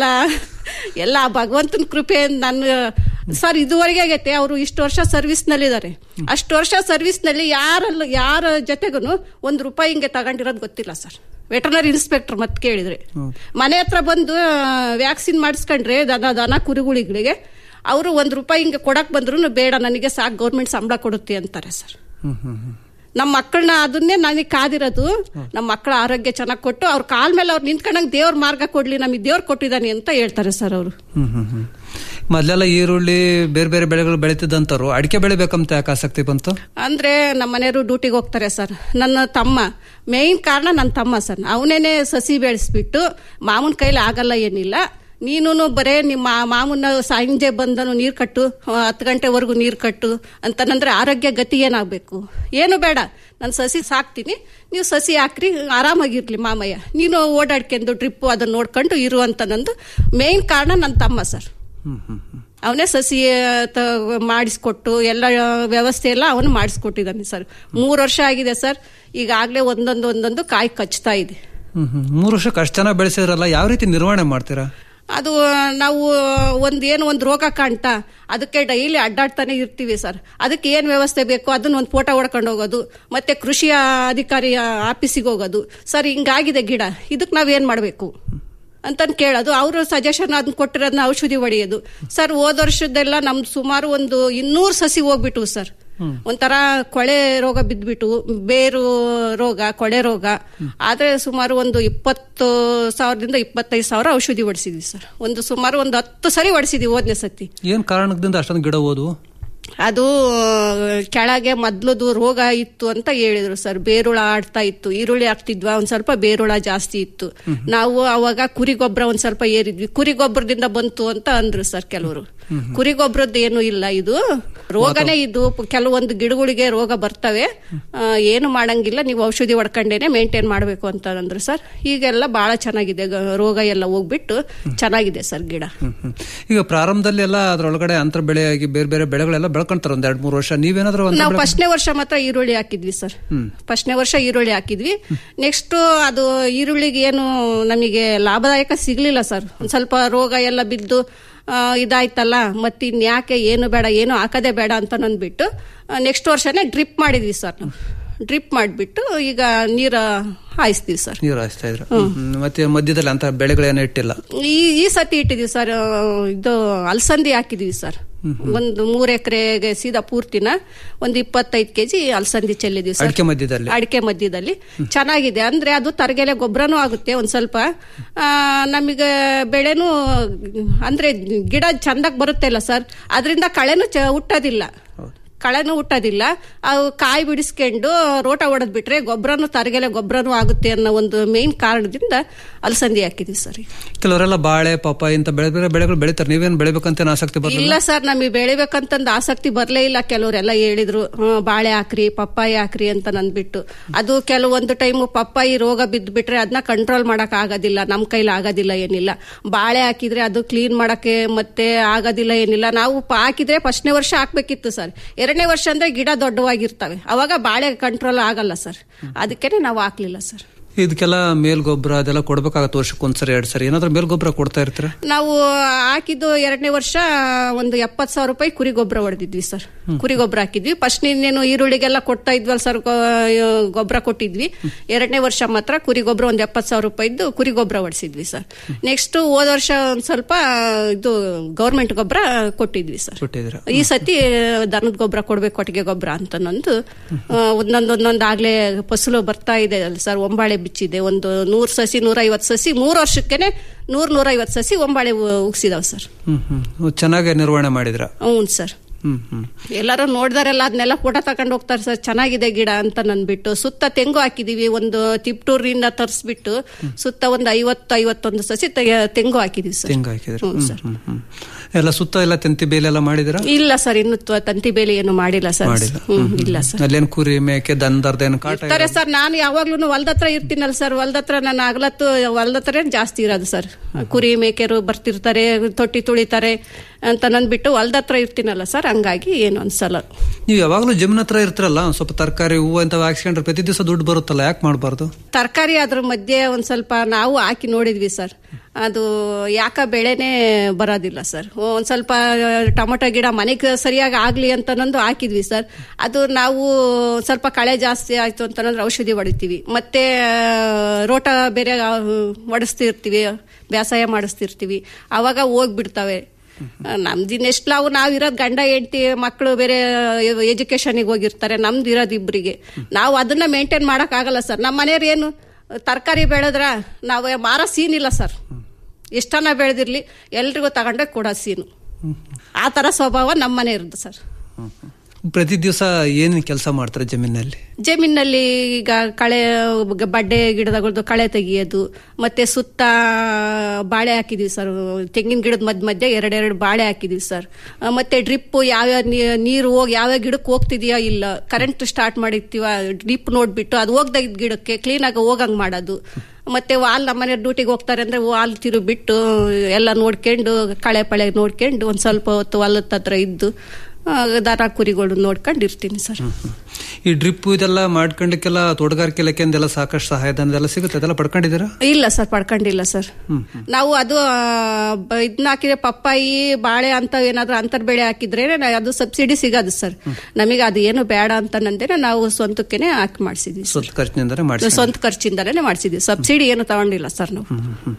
ಎಲ್ಲ ಆ ಭಗವಂತನ ಕೃಪೆ ನಾನು ಸರ್ ಇದುವರೆಗೆ ಆಗೈತೆ ಅವರು ಇಷ್ಟು ವರ್ಷ ಸರ್ವಿಸ್ ನಲ್ಲಿದ್ದಾರೆ ಅಷ್ಟು ವರ್ಷ ಸರ್ವಿಸ್ ನಲ್ಲಿ ಯಾರಲ್ಲ ಯಾರ ಜೊತೆಗೂ ಒಂದು ರೂಪಾಯಿ ಹಿಂಗೆ ತಗೊಂಡಿರೋದು ಗೊತ್ತಿಲ್ಲ ಸರ್ ವೆಟರ್ನರಿ ಇನ್ಸ್ಪೆಕ್ಟರ್ ಮತ್ತೆ ಕೇಳಿದ್ರೆ ಮನೆ ಹತ್ರ ಬಂದು ವ್ಯಾಕ್ಸಿನ್ ಮಾಡಿಸ್ಕೊಂಡ್ರೆ ದನ ದನ ಕುರಿಗಳಿಗೆ ಅವರು ಒಂದು ರೂಪಾಯಿ ಹಿಂಗೆ ಕೊಡಕ್ ಬಂದ್ರು ಬೇಡ ನನಗೆ ಸಾಕು ಗೌರ್ಮೆಂಟ್ ಸಂಬಳ ಕೊಡುತ್ತೆ ಅಂತಾರೆ ಸರ್ ಹ್ಮ್ ಹ್ಮ್ ಹ್ಮ್ ನಮ್ಮ ಮಕ್ಕಳನ್ನ ಅದನ್ನೇ ನನಗೆ ಕಾದಿರೋದು ನಮ್ಮ ಮಕ್ಕಳ ಆರೋಗ್ಯ ಚೆನ್ನಾಗಿ ಕೊಟ್ಟು ಅವ್ರ ಕಾಲ್ ಮೇಲೆ ಅವ್ರು ನಿಂತ್ಕೊಂಡಂಗೆ ದೇವ್ರ ಮಾರ್ಗ ಕೊಡ್ಲಿ ನಮಗೆ ದೇವ್ರು ಕೊಟ್ಟಿದ್ದಾನೆ ಅಂತ ಹೇಳ್ತಾರೆ ಸರ್ ಅವರು ಹ್ಮ್ ಹ್ಮ್ ಹ್ಮ್ ಮೊದ್ಲೆಲ್ಲ ಈರುಳ್ಳಿ ಬೇರೆ ಬೇರೆ ಬೆಳೆಗಳು ಬೆಳಿತಿದ್ದಂತಾರು ಅಡಿಕೆ ಬೆಳಿಬೇಕಂತ ಯಾಕೆ ಆಸಕ್ತಿ ಬಂತು ಅಂದ್ರೆ ನಮ್ಮ ಮನೆಯವರು ಡ್ಯೂಟಿಗೆ ಹೋಗ್ತಾರೆ ಸರ್ ನನ್ನ ತಮ್ಮ ಮೇಯ್ನ್ ಕಾರಣ ನನ್ನ ತಮ್ಮ ಸರ್ ಅವನೇನೆ ಸಸಿ ಬೆಳೆಸ್ಬಿಟ್ಟು ಮಾಮೂನ್ ಕೈಲಿ ಆಗಲ್ಲ ಏನಿಲ್ಲ ನೀನು ಬರೇ ನಿಮ್ಮ ಮಾಮೂನ ಸಂಜೆ ಬಂದನು ನೀರು ಕಟ್ಟು ಆ, ಹತ್ತು ಗಂಟೆವರೆಗೂ ನೀರು ಕಟ್ಟು ಅಂತಂದ್ರೆ ಆರೋಗ್ಯ ಗತಿ ಏನಾಗಬೇಕು ಏನು ಬೇಡ ನಾನು ಸಸಿ ಸಾಕ್ತೀನಿ ನೀವು ಸಸಿ ಹಾಕ್ರಿ ಆರಾಮಾಗಿರ್ಲಿ ಮಾಮಯ್ಯ ನೀನು ಓಡಾಡ್ಕೊಂಡು ಡ್ರಿಪ್ಪು ಅದನ್ನ ನೋಡ್ಕೊಂಡು ಇರು ಅಂತ ನಂದು ಮೇಯ್ನ್ ಕಾರಣ ನನ್ನ ತಮ್ಮ ಸರ್ ಹ್ಮ್ ಹ್ಮ್ ಹ್ಮ್ ಅವನೇ ಸಸಿ ತ- ಮಾಡಿಸ್ಕೊಟ್ಟು ಎಲ್ಲ ವ್ಯವಸ್ಥೆ ಎಲ್ಲ ಅವನು ಮಾಡಿಸ್ಕೊಟ್ಟಿದ್ದಾನೆ ಸರ್ ಮೂರು ವರ್ಷ ಆಗಿದೆ ಸರ್ ಈಗಾಗಲೇ ಒಂದೊಂದು ಒಂದೊಂದು ಕಾಯಿ ಕಚ್ತಾ ಇದೆ ಹ್ಮ್ ಹ್ಮ್ ಮೂರು ವರ್ಷಕ್ಕೆ ಅಷ್ಟು ಚೆನ್ನಾಗಿ ಬೆಳೆಸಿದ್ರಲ್ಲ ಯಾವ ರೀತಿ ನಿರ್ವಹಣೆ ಮಾಡ್ತೀರಾ ಅದು ನಾವು ಒಂದ್ ಏನು ಒಂದು ರೋಗ ಕಾಣ್ತಾ ಅದಕ್ಕೆ ಡೈಲಿ ಅಡ್ಡಾಡ್ತಾನೆ ಇರ್ತೀವಿ ಸರ್ ಅದಕ್ಕೆ ಏನ್ ವ್ಯವಸ್ಥೆ ಬೇಕು ಅದನ್ನ ಒಂದು ಫೋಟೋ ಹೊಡ್ಕೊಂಡು ಹೋಗೋದು ಮತ್ತೆ ಕೃಷಿ ಅಧಿಕಾರಿ ಆಫೀಸಿಗೆ ಹೋಗೋದು ಸರ್ ಹಿಂಗಾಗಿದೆ ಗಿಡ ಇದಕ್ಕೆ ನಾವೇನ್ ಮಾಡಬೇಕು ಅಂತಂದು ಕೇಳೋದು ಅವರು ಸಜೆಷನ್ ಅದನ್ನ ಕೊಟ್ಟಿರೋದನ್ನ ಔಷಧಿ ಹೊಡೆಯೋದು ಸರ್ ಹೋದ ವರ್ಷದ್ದೆಲ್ಲ ನಮ್ದು ಸುಮಾರು ಒಂದು ಇನ್ನೂರು ಸಸಿ ಹೋಗ್ಬಿಟ್ಟು ಸರ್ ಒಂಥರ ಕೊಳೆ ರೋಗ ಬಿದ್ದ್ಬಿಟ್ಟು ಬೇರು ರೋಗ ಕೊಳೆ ರೋಗ ಆದ್ರೆ ಸುಮಾರು ಒಂದು ಇಪ್ಪತ್ತು ಸಾವಿರದಿಂದ ಇಪ್ಪತ್ತೈದು ಸಾವಿರ ಔಷಧಿ ಹೊಡಿಸಿದ್ವಿ ಸರ್ ಒಂದು ಸುಮಾರು ಒಂದು ಹತ್ತು ಸರಿ ಹೊಡಿಸಿದ್ವಿ ಹೋದ್ನೆ ಸತಿ ಏನ್ ಕಾರಣದಿಂದ ಅಷ್ಟೊಂದು ಗಿಡ ಹೋದ್ವು ಅದು ಕೆಳಗೆ ಮೊದ್ಲದು ರೋಗ ಇತ್ತು ಅಂತ ಹೇಳಿದ್ರು ಸರ್ ಬೇರುಳ ಆಡ್ತಾ ಇತ್ತು ಈರುಳ್ಳಿ ಹಾಕ್ತಿದ್ವಾ ಒಂದ್ ಸ್ವಲ್ಪ ಬೇರುಳ ಜಾಸ್ತಿ ಇತ್ತು ನಾವು ಅವಾಗ ಕುರಿ ಗೊಬ್ಬರ ಒಂದ್ ಸ್ವಲ್ಪ ಏರಿದ್ವಿ ಕುರಿ ಗೊಬ್ಬರದಿಂದ ಬಂತು ಅಂತ ಅಂದ್ರು ಸರ್ ಕೆಲವರು ಕುರಿ ಗೊಬ್ಬರದ್ದು ಏನು ಇಲ್ಲ ಇದು ರೋಗನೇ ಇದು ಕೆಲವೊಂದು ಗಿಡಗಳಿಗೆ ರೋಗ ಬರ್ತವೆ ಆ, ಏನು ಮಾಡಂಗಿಲ್ಲ ನೀವು ಔಷಧಿ ಹೊಡ್ಕೊಂಡೇನೆ ಮೇಂಟೈನ್ ಮಾಡಬೇಕು ಅಂತ ಅಂದ್ರು ಸರ್ ಈಗೆಲ್ಲ ಬಹಳ ಚೆನ್ನಾಗಿದೆ ಗ- ರೋಗ ಎಲ್ಲ ಹೋಗ್ಬಿಟ್ಟು ಚೆನ್ನಾಗಿದೆ ಸರ್ ಗಿಡ ಹ್ಮ್, ಹ್ಮ್. ಈಗ ಪ್ರಾರಂಭದಲ್ಲಿ ಎಲ್ಲ ಅದ್ರೊಳಗಡೆ ಅಂತರ ಬೆಳೆಯಾಗಿ ಬೇರೆ ಬೇರೆ ಬೆಳೆಗಳೆಲ್ಲ ಬೆಳ್ಕೊಂತಾರೆ ಒಂದ್ ಎರಡ್ ಮೂರು ವರ್ಷ ನೀವೇನಾದ್ರೂ ಒಂದ್ ನಾವು ಫಸ್ಟ್ನೇ ವರ್ಷ ಮಾತ್ರ ಈರುಳ್ಳಿ ಹಾಕಿದ್ವಿ ಸರ್ ಫಸ್ಟ್ನೇ ವರ್ಷ ಈರುಳ್ಳಿ ಹಾಕಿದ್ವಿ ನೆಕ್ಸ್ಟ್ ಅದು ಈರುಳ್ಳಿಗೆ ಏನು ನಮಗೆ ಲಾಭದಾಯಕ ಸಿಗ್ಲಿಲ್ಲ ಸರ್ ಒಂದ್ ಸ್ವಲ್ಪ ರೋಗ ಎಲ್ಲ ಬಿದ್ದು ಆ, ಇದಾಯ್ತಲ್ಲ ಮತ್ತೆ ಇನ್ಯಾಕೆ ಏನು ಬೇಡ ಏನು ಹಾಕದೇ ಬೇಡ ಅಂತ ಅಂದ್ಬಿಟ್ಟು ನೆಕ್ಸ್ಟ್ ವರ್ಷನೇ ಡ್ರಿಪ್ ಮಾಡಿದ್ವಿ ಸರ್ ನಾವು ಡ್ರಿಪ್ ಮಾಡಿಬಿಟ್ಟು ಈಗ ನೀರು ಹಾಯಿಸ್ತೀವಿ ಸರ್ ನೀರು ಹಾಯಿಸ್ತಾ ಇದ್ರು ಹ್ಮ್. ಮತ್ತೆ ಮಧ್ಯದಲ್ಲಿ ಅಂತ ಬೆಳೆಗಳೇನು ಇಟ್ಟಿಲ್ಲ ಈ ಈ ಸತಿ ಇಟ್ಟಿದ್ವಿ ಸರ್ ಆ, ಇದು ಅಲಸಂದಿ ಹಾಕಿದ್ವಿ ಸರ್ ಒಂದು ಮೂರ್ ಎಕರೆಗೆ ಸೀದಾ ಪೂರ್ತಿನ ಒಂದು ಇಪ್ಪತ್ತೈದು ಕೆಜಿ ಅಲಸಂದಿ ಚೆಲ್ಲಿದ್ವಿ ಸರ್ ಅಡಿಕೆ ಮಧ್ಯದಲ್ಲಿ ಅಡಿಕೆ ಮಧ್ಯದಲ್ಲಿ ಚೆನ್ನಾಗಿದೆ ಅಂದ್ರೆ ಅದು ತರಗೆಲೆ ಗೊಬ್ಬರನೂ ಆಗುತ್ತೆ ಒಂದ್ ಸ್ವಲ್ಪ ಆ, ನಮಗೆ ಬೆಳೆನೂ ಅಂದ್ರೆ ಗಿಡ ಚಂದಾಗ್ ಬರುತ್ತೆಲ್ಲ ಸರ್ ಅದರಿಂದ ಕಳೆನೂ ಚ- ಹುಟ್ಟೋದಿಲ್ಲ ಕಳೆನೂ ಹುಟ್ಟೋದಿಲ್ಲ ಅವು ಕಾಯಿ ಬಿಡಿಸ್ಕೊಂಡು ರೋಟ ಹೊಡೆದ್ ಬಿಟ್ರೆ ಗೊಬ್ಬರನು ತರಗೆಲೆ ಗೊಬ್ಬರನೂ ಆಗುತ್ತೆ ಅನ್ನೋ ಒಂದು ಮೇನ್ ಕಾರಣದಿಂದ ಅಲಸಂದಿ ಹಾಕಿದ್ವಿ ಸರ್ ಈಗ. ಕೆಲವರೆಲ್ಲ ಬಾಳೆ ಪಪ್ಪಾಯಿ ಇಂತ ಬೇರೆ ಬೇರೆ ಬೆಳೆಗಳು ಬೆಳಿತಾರೆ ನೀವೇನ್ ಬೆಳಿಬೇಕಂತ ಆಸಕ್ತಿ ಬರಲಿಲ್ಲ ಇಲ್ಲ ಸರ್ ನಮಗೆ ಬೆಳಿಬೇಕಂತಂದು ಆಸಕ್ತಿ ಬರ್ಲೇ ಇಲ್ಲ ಕೆಲವರೆಲ್ಲ ಹೇಳಿದ್ರು ಹ್ಮ್, ಬಾಳೆ ಹಾಕ್ರಿ ಪಪ್ಪಾಯಿ ಹಾಕ್ರಿ ಅಂತ ನಂದ್ಬಿಟ್ಟು ಅದು ಕೆಲವೊಂದು ಟೈಮು ಪಪ್ಪಾಯಿ ರೋಗ ಬಿದ್ದು ಬಿಟ್ರೆ ಅದನ್ನ ಕಂಟ್ರೋಲ್ ಮಾಡಕ್ ಆಗೋದಿಲ್ಲ ನಮ್ಮ ಕೈಲಿ ಆಗೋದಿಲ್ಲ ಏನಿಲ್ಲ ಬಾಳೆ ಹಾಕಿದ್ರೆ ಅದು ಕ್ಲೀನ್ ಮಾಡಕ್ಕೆ ಮತ್ತೆ ಆಗೋದಿಲ್ಲ ಏನಿಲ್ಲ ನಾವು ಪ- ಹಾಕಿದ್ರೆ ಫಸ್ಟ್ನೇ ವರ್ಷ ಹಾಕ್ಬೇಕಿತ್ತು ಸರ್ ಎರಡನೇ ವರ್ಷ ಅಂದ್ರೆ ಗಿಡ ದೊಡ್ಡವಾಗಿರ್ತವೆ ಅವಾಗ ಬಾಳೆ ಕಂಟ್ರೋಲ್ ಆಗಲ್ಲ ಸರ್ ಅದಕ್ಕೇನೆ ನಾವು ಹಾಕ್ಲಿಲ್ಲ ಸರ್ ಇದಕ್ಕೆಲ್ಲ ಮೇಲ್ ಗೊಬ್ಬರ ಅದೆಲ್ಲ ಕೊಡ್ಬೇಕಾಗತ್ತೆ ವರ್ಷಕ್ಕೆ ಒಂದ್ಸರಿ ಎರಡ್ ಸರಿ ಏನಾದ್ರೂ ಮೇಲ್ ಗೊಬ್ಬರ ಕೊಡ್ತಾ ಇರ್ತೀರಾ ನಾವು ಹಾಕಿದ್ದು ಎರಡನೇ ವರ್ಷ ಒಂದು ಎಪ್ಪತ್ ಸಾವಿರ ರೂಪಾಯಿ ಕುರಿ ಗೊಬ್ಬರ ಹೊಡೆದಿದ್ವಿ ಸರ್ ಕುರಿ ಗೊಬ್ಬರ ಹಾಕಿದ್ವಿ ಫಸ್ಟ್ ಇನ್ನೇನು ಈರುಳ್ಳಿಗೆಲ್ಲ ಕೊಡ್ತಾ ಇದ್ವಲ್ಲ ಸರ್ ಗೊಬ್ಬರ ಕೊಟ್ಟಿದ್ವಿ ಎರಡನೇ ವರ್ಷ ಮಾತ್ರ ಕುರಿ ಗೊಬ್ಬರ ಒಂದು ಎಪ್ಪತ್ ಸಾವಿರ ರೂಪಾಯಿದ್ದು ಕುರಿ ಗೊಬ್ಬರ ಹೊಡಿಸಿದ್ವಿ ಸರ್ ನೆಕ್ಸ್ಟ್ ಹೋದ ವರ್ಷ ಒಂದ್ ಸ್ವಲ್ಪ ಇದು ಗೌರ್ಮೆಂಟ್ ಗೊಬ್ಬರ ಕೊಟ್ಟಿದ್ವಿ ಸರ್ ಕೊಟ್ಟಿದ್ದೀರಾ ಈ ಸತಿ ದನದ ಗೊಬ್ಬರ ಕೊಡ್ಬೇಕು ಕೊಟ್ಟಿಗೆ ಗೊಬ್ಬರ ಅಂತ ನಂದು ಒಂದೊಂದು ಒಂದೊಂದು ಆಗ್ಲೇ ಫಸಲು ಬರ್ತಾ ಇದೆ ಅಲ್ಲ ಸರ್ ಒಂಬಾಳೆ ಬಿಚ್ಚಿದೆ ಒಂದು ನೂರ್ ಸಸಿ ನೂರ ಐವತ್ತು ಸಸಿ ಮೂರು ವರ್ಷಕ್ಕೆನೆ ನೂರ್ ನೂರ ಐವತ್ತು ಸಸಿ ಒಂಬಾಳೆ ಉಗ್ಸಿದಾವ್ ಸರ್ ಹ್ಮ್ ಹ್ಮ್ ಚೆನ್ನಾಗಿ ನಿರ್ವಹಣೆ ಮಾಡಿದ್ರ ಹ್ಞೂ ಸರ್ ಹ್ಮ್ ಹ್ಮ್ ಎಲ್ಲರೂ ನೋಡ್ದಾರೆಲ್ಲ ಅದನ್ನೆಲ್ಲ ಫೋಟೋ ತಗೊಂಡು ಹೋಗ್ತಾರೆ ಸರ್ ಚೆನ್ನಾಗಿದೆ ಗಿಡ ಅಂತ ನಂದ್ಬಿಟ್ಟು ಸುತ್ತ ತೆಂಗು ಹಾಕಿದೀವಿ ಒಂದು ತಿಪ್ಟೂರಿಂದ ತರಿಸ್ಬಿಟ್ಟು ಸುತ್ತ ಒಂದು ಐವತ್ತು ಐವತ್ತೊಂದು ಸಸಿ ತೆಗೆ- ತೆಂಗು ಹಾಕಿದೀವಿ ಸರ್ ತೆಂಗು ಹಾಕಿದ್ರ ಹ್ಞೂ ಹ್ಮ್ ಸರ್ ಹ್ಮ್ ಹ್ಮ್ ಎಲ್ಲ ಸುತ್ತ ಎಲ್ಲ ತಂತಿ ಬೇಲಿ ಎಲ್ಲ ಮಾಡಿದ್ರ ಇಲ್ಲ ಸರ್ ಇನ್ನು ತ- ತಂತಿ ಬೇಲಿ ಏನು ಮಾಡಿಲ್ಲ ಸರ್ ಮಾಡಿಲ್ಲ ಹ್ಮ್ ಇಲ್ಲ ಸರ್ ಅಲ್ಲೇನ್ ಕುರಿ ಮೇಕೆ ದನದರ್ದ ಏನು ಕಾಟ ಇರ್ತಾರೆ ಸರ್ ನಾನು ಯಾವಾಗ್ಲೂ ಹೊಲ್ದ ಹತ್ರ ಇರ್ತೀನಲ್ಲ ಸರ್ ಹೊಲ್ದ ಹತ್ರ ನನ್ನ ಅಗಲತ್ತು ಹೊಲ್ದ ಹತ್ರ ಜಾಸ್ತಿ ಇರೋದು ಸರ್ ಕುರಿ ಮೇಕೆರು ಬರ್ತಿರ್ತಾರೆ ತೊಟ್ಟಿ ತುಳಿತಾರೆ ಅಂತ ನಂದ್ಬಿಟ್ಟು ಹೊಲ್ದ ಹತ್ರ ಇರ್ತೀನಲ್ಲ ಸರ್ ಹಂಗಾಗಿ ಏನು ಅನ್ಸಲ್ಲ ನೀವು ಯಾವಾಗ್ಲೂ ಜಮೀನ್ ಹತ್ರ ಇರ್ತಿರಲ್ಲ ಒಂದ್ ಸ್ವಲ್ಪ ತರಕಾರಿ ಹೂವು ಅಂತ ಹಾಕ್ಸ್ಕೊಂಡ್ರೆ ಪ್ರತಿ ದಿವಸ ದುಡ್ಡು ಬರುತ್ತಲ್ಲ ಯಾಕೆ ಮಾಡಬಾರ್ದು ತರಕಾರಿ ಅದ್ರ ಮಧ್ಯೆ ಒಂದ್ ಸ್ವಲ್ಪ ನಾವು ಹಾಕಿ ನೋಡಿದ್ವಿ ಸರ್ ಅದು ಯಾಕ ಬೆಳೆನೇ ಬರೋದಿಲ್ಲ ಸರ್ ಒಂದ್ ಸ್ವಲ್ಪ ಟೊಮೊಟೊ ಗಿಡ ಮನೆಗೆ ಸರಿಯಾಗಿ ಆಗ್ಲಿ ಅಂತ ನಂದು ಹಾಕಿದ್ವಿ ಸರ್ ಅದು ನಾವು ಸ್ವಲ್ಪ ಕಳೆ ಜಾಸ್ತಿ ಆಯ್ತು ಅಂತಂದ್ರೆ ಔಷಧಿ ಹೊಡಿತೀವಿ ಮತ್ತೆ ಆ, ರೋಟ ಬೇರೆ ಆ, ಹೊಡಿಸ್ತಿರ್ತೀವಿ ಬೇಸಾಯ ಮಾಡಿಸ್ತಿರ್ತೀವಿ ಅವಾಗ ಹೋಗ್ಬಿಡ್ತವೆ ನಮ್ದಿನ್ನೆಷ್ಟು ನಾವು ನಾವಿರೋದು ಗಂಡ ಹೆಂಡತಿ ಮಕ್ಕಳು ಬೇರೆ ಎಜುಕೇಶನಿಗೆ ಹೋಗಿರ್ತಾರೆ ನಮ್ದು ಇರೋದು ಇಬ್ಬರಿಗೆ ನಾವು ಅದನ್ನ ಮೇಂಟೈನ್ ಮಾಡಕ್ ಆಗಲ್ಲ ಸರ್ ನಮ್ಮ ಮನೆಯವ್ರು ಏನು ತರಕಾರಿ ಬೆಳೆದ್ರ ನಾವು ಮಾರೋ ಸೀನ್ ಇಲ್ಲ ಸರ್ ಎಷ್ಟನ್ನ ಬೆಳೆದಿರ್ಲಿ ಎಲ್ರಿಗೂ ತಗೊಂಡೋಗಿ ಕೊಡೋ ಸೀನು ಆ ತರ ಸ್ವಭಾವ ನಮ್ಮ ಮನೆ ಇರೋದು ಸರ್ ಪ್ರತಿ ದಿವಸ ಏನ್ ಕೆಲಸ ಮಾಡ್ತಾರೆ ಜಮೀನಲ್ಲಿ ಜಮೀನಲ್ಲಿ ಈಗ ಕಳೆ ಗ- ಬಡ್ಡೆ ಗಿಡದಗಳದ್ದು ಕಳೆ ತೆಗಿಯೋದು ಮತ್ತೆ ಸುತ್ತ ಬಾಳೆ ಹಾಕಿದೀವಿ ಸರ್ ತೆಂಗಿನ ಗಿಡದ ಮಧ್ಯ ಮಧ್ಯೆ ಎರಡೆರಡು ಬಾಳೆ ಹಾಕಿದೀವಿ ಸರ್ ಆ, ಮತ್ತೆ ಡ್ರಿಪ್ ಯಾವ್ಯಾವ ನೀ- ನೀರು ಹೋಗಿ ಯಾವ್ಯಾವ ಗಿಡಕ್ಕೆ ಹೋಗ್ತಿದೆಯಾ ಇಲ್ಲ ಕರೆಂಟ್ ಸ್ಟಾರ್ಟ್ ಮಾಡಿರ್ತೀವ ಡ್ರಿಪ್ ನೋಡ್ಬಿಟ್ಟು ಅದು ಹೋಗ್ದ ಗಿಡಕ್ಕೆ ಕ್ಲೀನಾಗಿ ಹೋಗಂಗ್ ಮಾಡೋದು ಮತ್ತೆ ವಾಲ್ ನಮ್ಮನೆ ಡ್ಯೂಟಿಗೆ ಹೋಗ್ತಾರೆ ಅಂದ್ರೆ ವಾಲ್ ತಿರು ಬಿಟ್ಟು ಎಲ್ಲ ನೋಡ್ಕೊಂಡು ಕಳೆ ಪಳೆ ನೋಡ್ಕೊಂಡು ಒಂದ್ ಸ್ವಲ್ಪ ಹೊತ್ತು ಹೊಲದ ಹತ್ರ ಇದ್ದು ಆ, ದನ ಕುರಿಗಳು ನೋಡ್ಕೊಂಡು ಇರ್ತೀನಿ ಸರ್ ಈ ಡ್ರಿಪ್ ಇದೆಲ್ಲ ಮಾಡ್ಕೊಂಡಕ್ಕೆಲ್ಲ ತೋಟಗಾರಿಕೆ ಇಲಾಖೆಯಿಂದೆಲ್ಲ ಸಾಕಷ್ಟು ಸಹಾಯಧನದೆಲ್ಲ ಸಿಗುತ್ತೆ ಅದೆಲ್ಲ ಪಡ್ಕೊಂಡಿದ್ದೀರಾ ಇಲ್ಲ ಸರ್ ಪಡ್ಕೊಂಡಿಲ್ಲ ಸರ್ ನಾವು ಅದು ಆ, ಬ- ಇದನ್ನ ಹಾಕಿದ್ರೆ ಪಪ್ಪಾಯಿ ಬಾಳೆ ಅಂತ ಏನಾದ್ರೂ ಅಂತರ್ ಬೆಳೆ ಹಾಕಿದ್ರೆ ನ- ಅದು ಸಬ್ಸಿಡಿ ಸಿಗೋದು ಸರ್ ನಮಗೆ ಅದು ಏನು ಬೇಡ ಅಂತ ನಂದೇನೆ ನಾವು ಸ್ವಂತಕ್ಕೇನೆ ಹಾಕಿ ಮಾಡಿಸಿದ್ವಿ ಸ್ವಂತ ಖರ್ಚಿನಿಂದಲೇ ಮಾಡಿ ಸ್ವಂತ ಖರ್ಚಿಂದಲೇ ಮಾಡಿಸಿದ್ವಿ ಸಬ್ಸಿಡಿ ಏನು ತಗೊಂಡಿಲ್ಲ ಸರ್ ನಾವು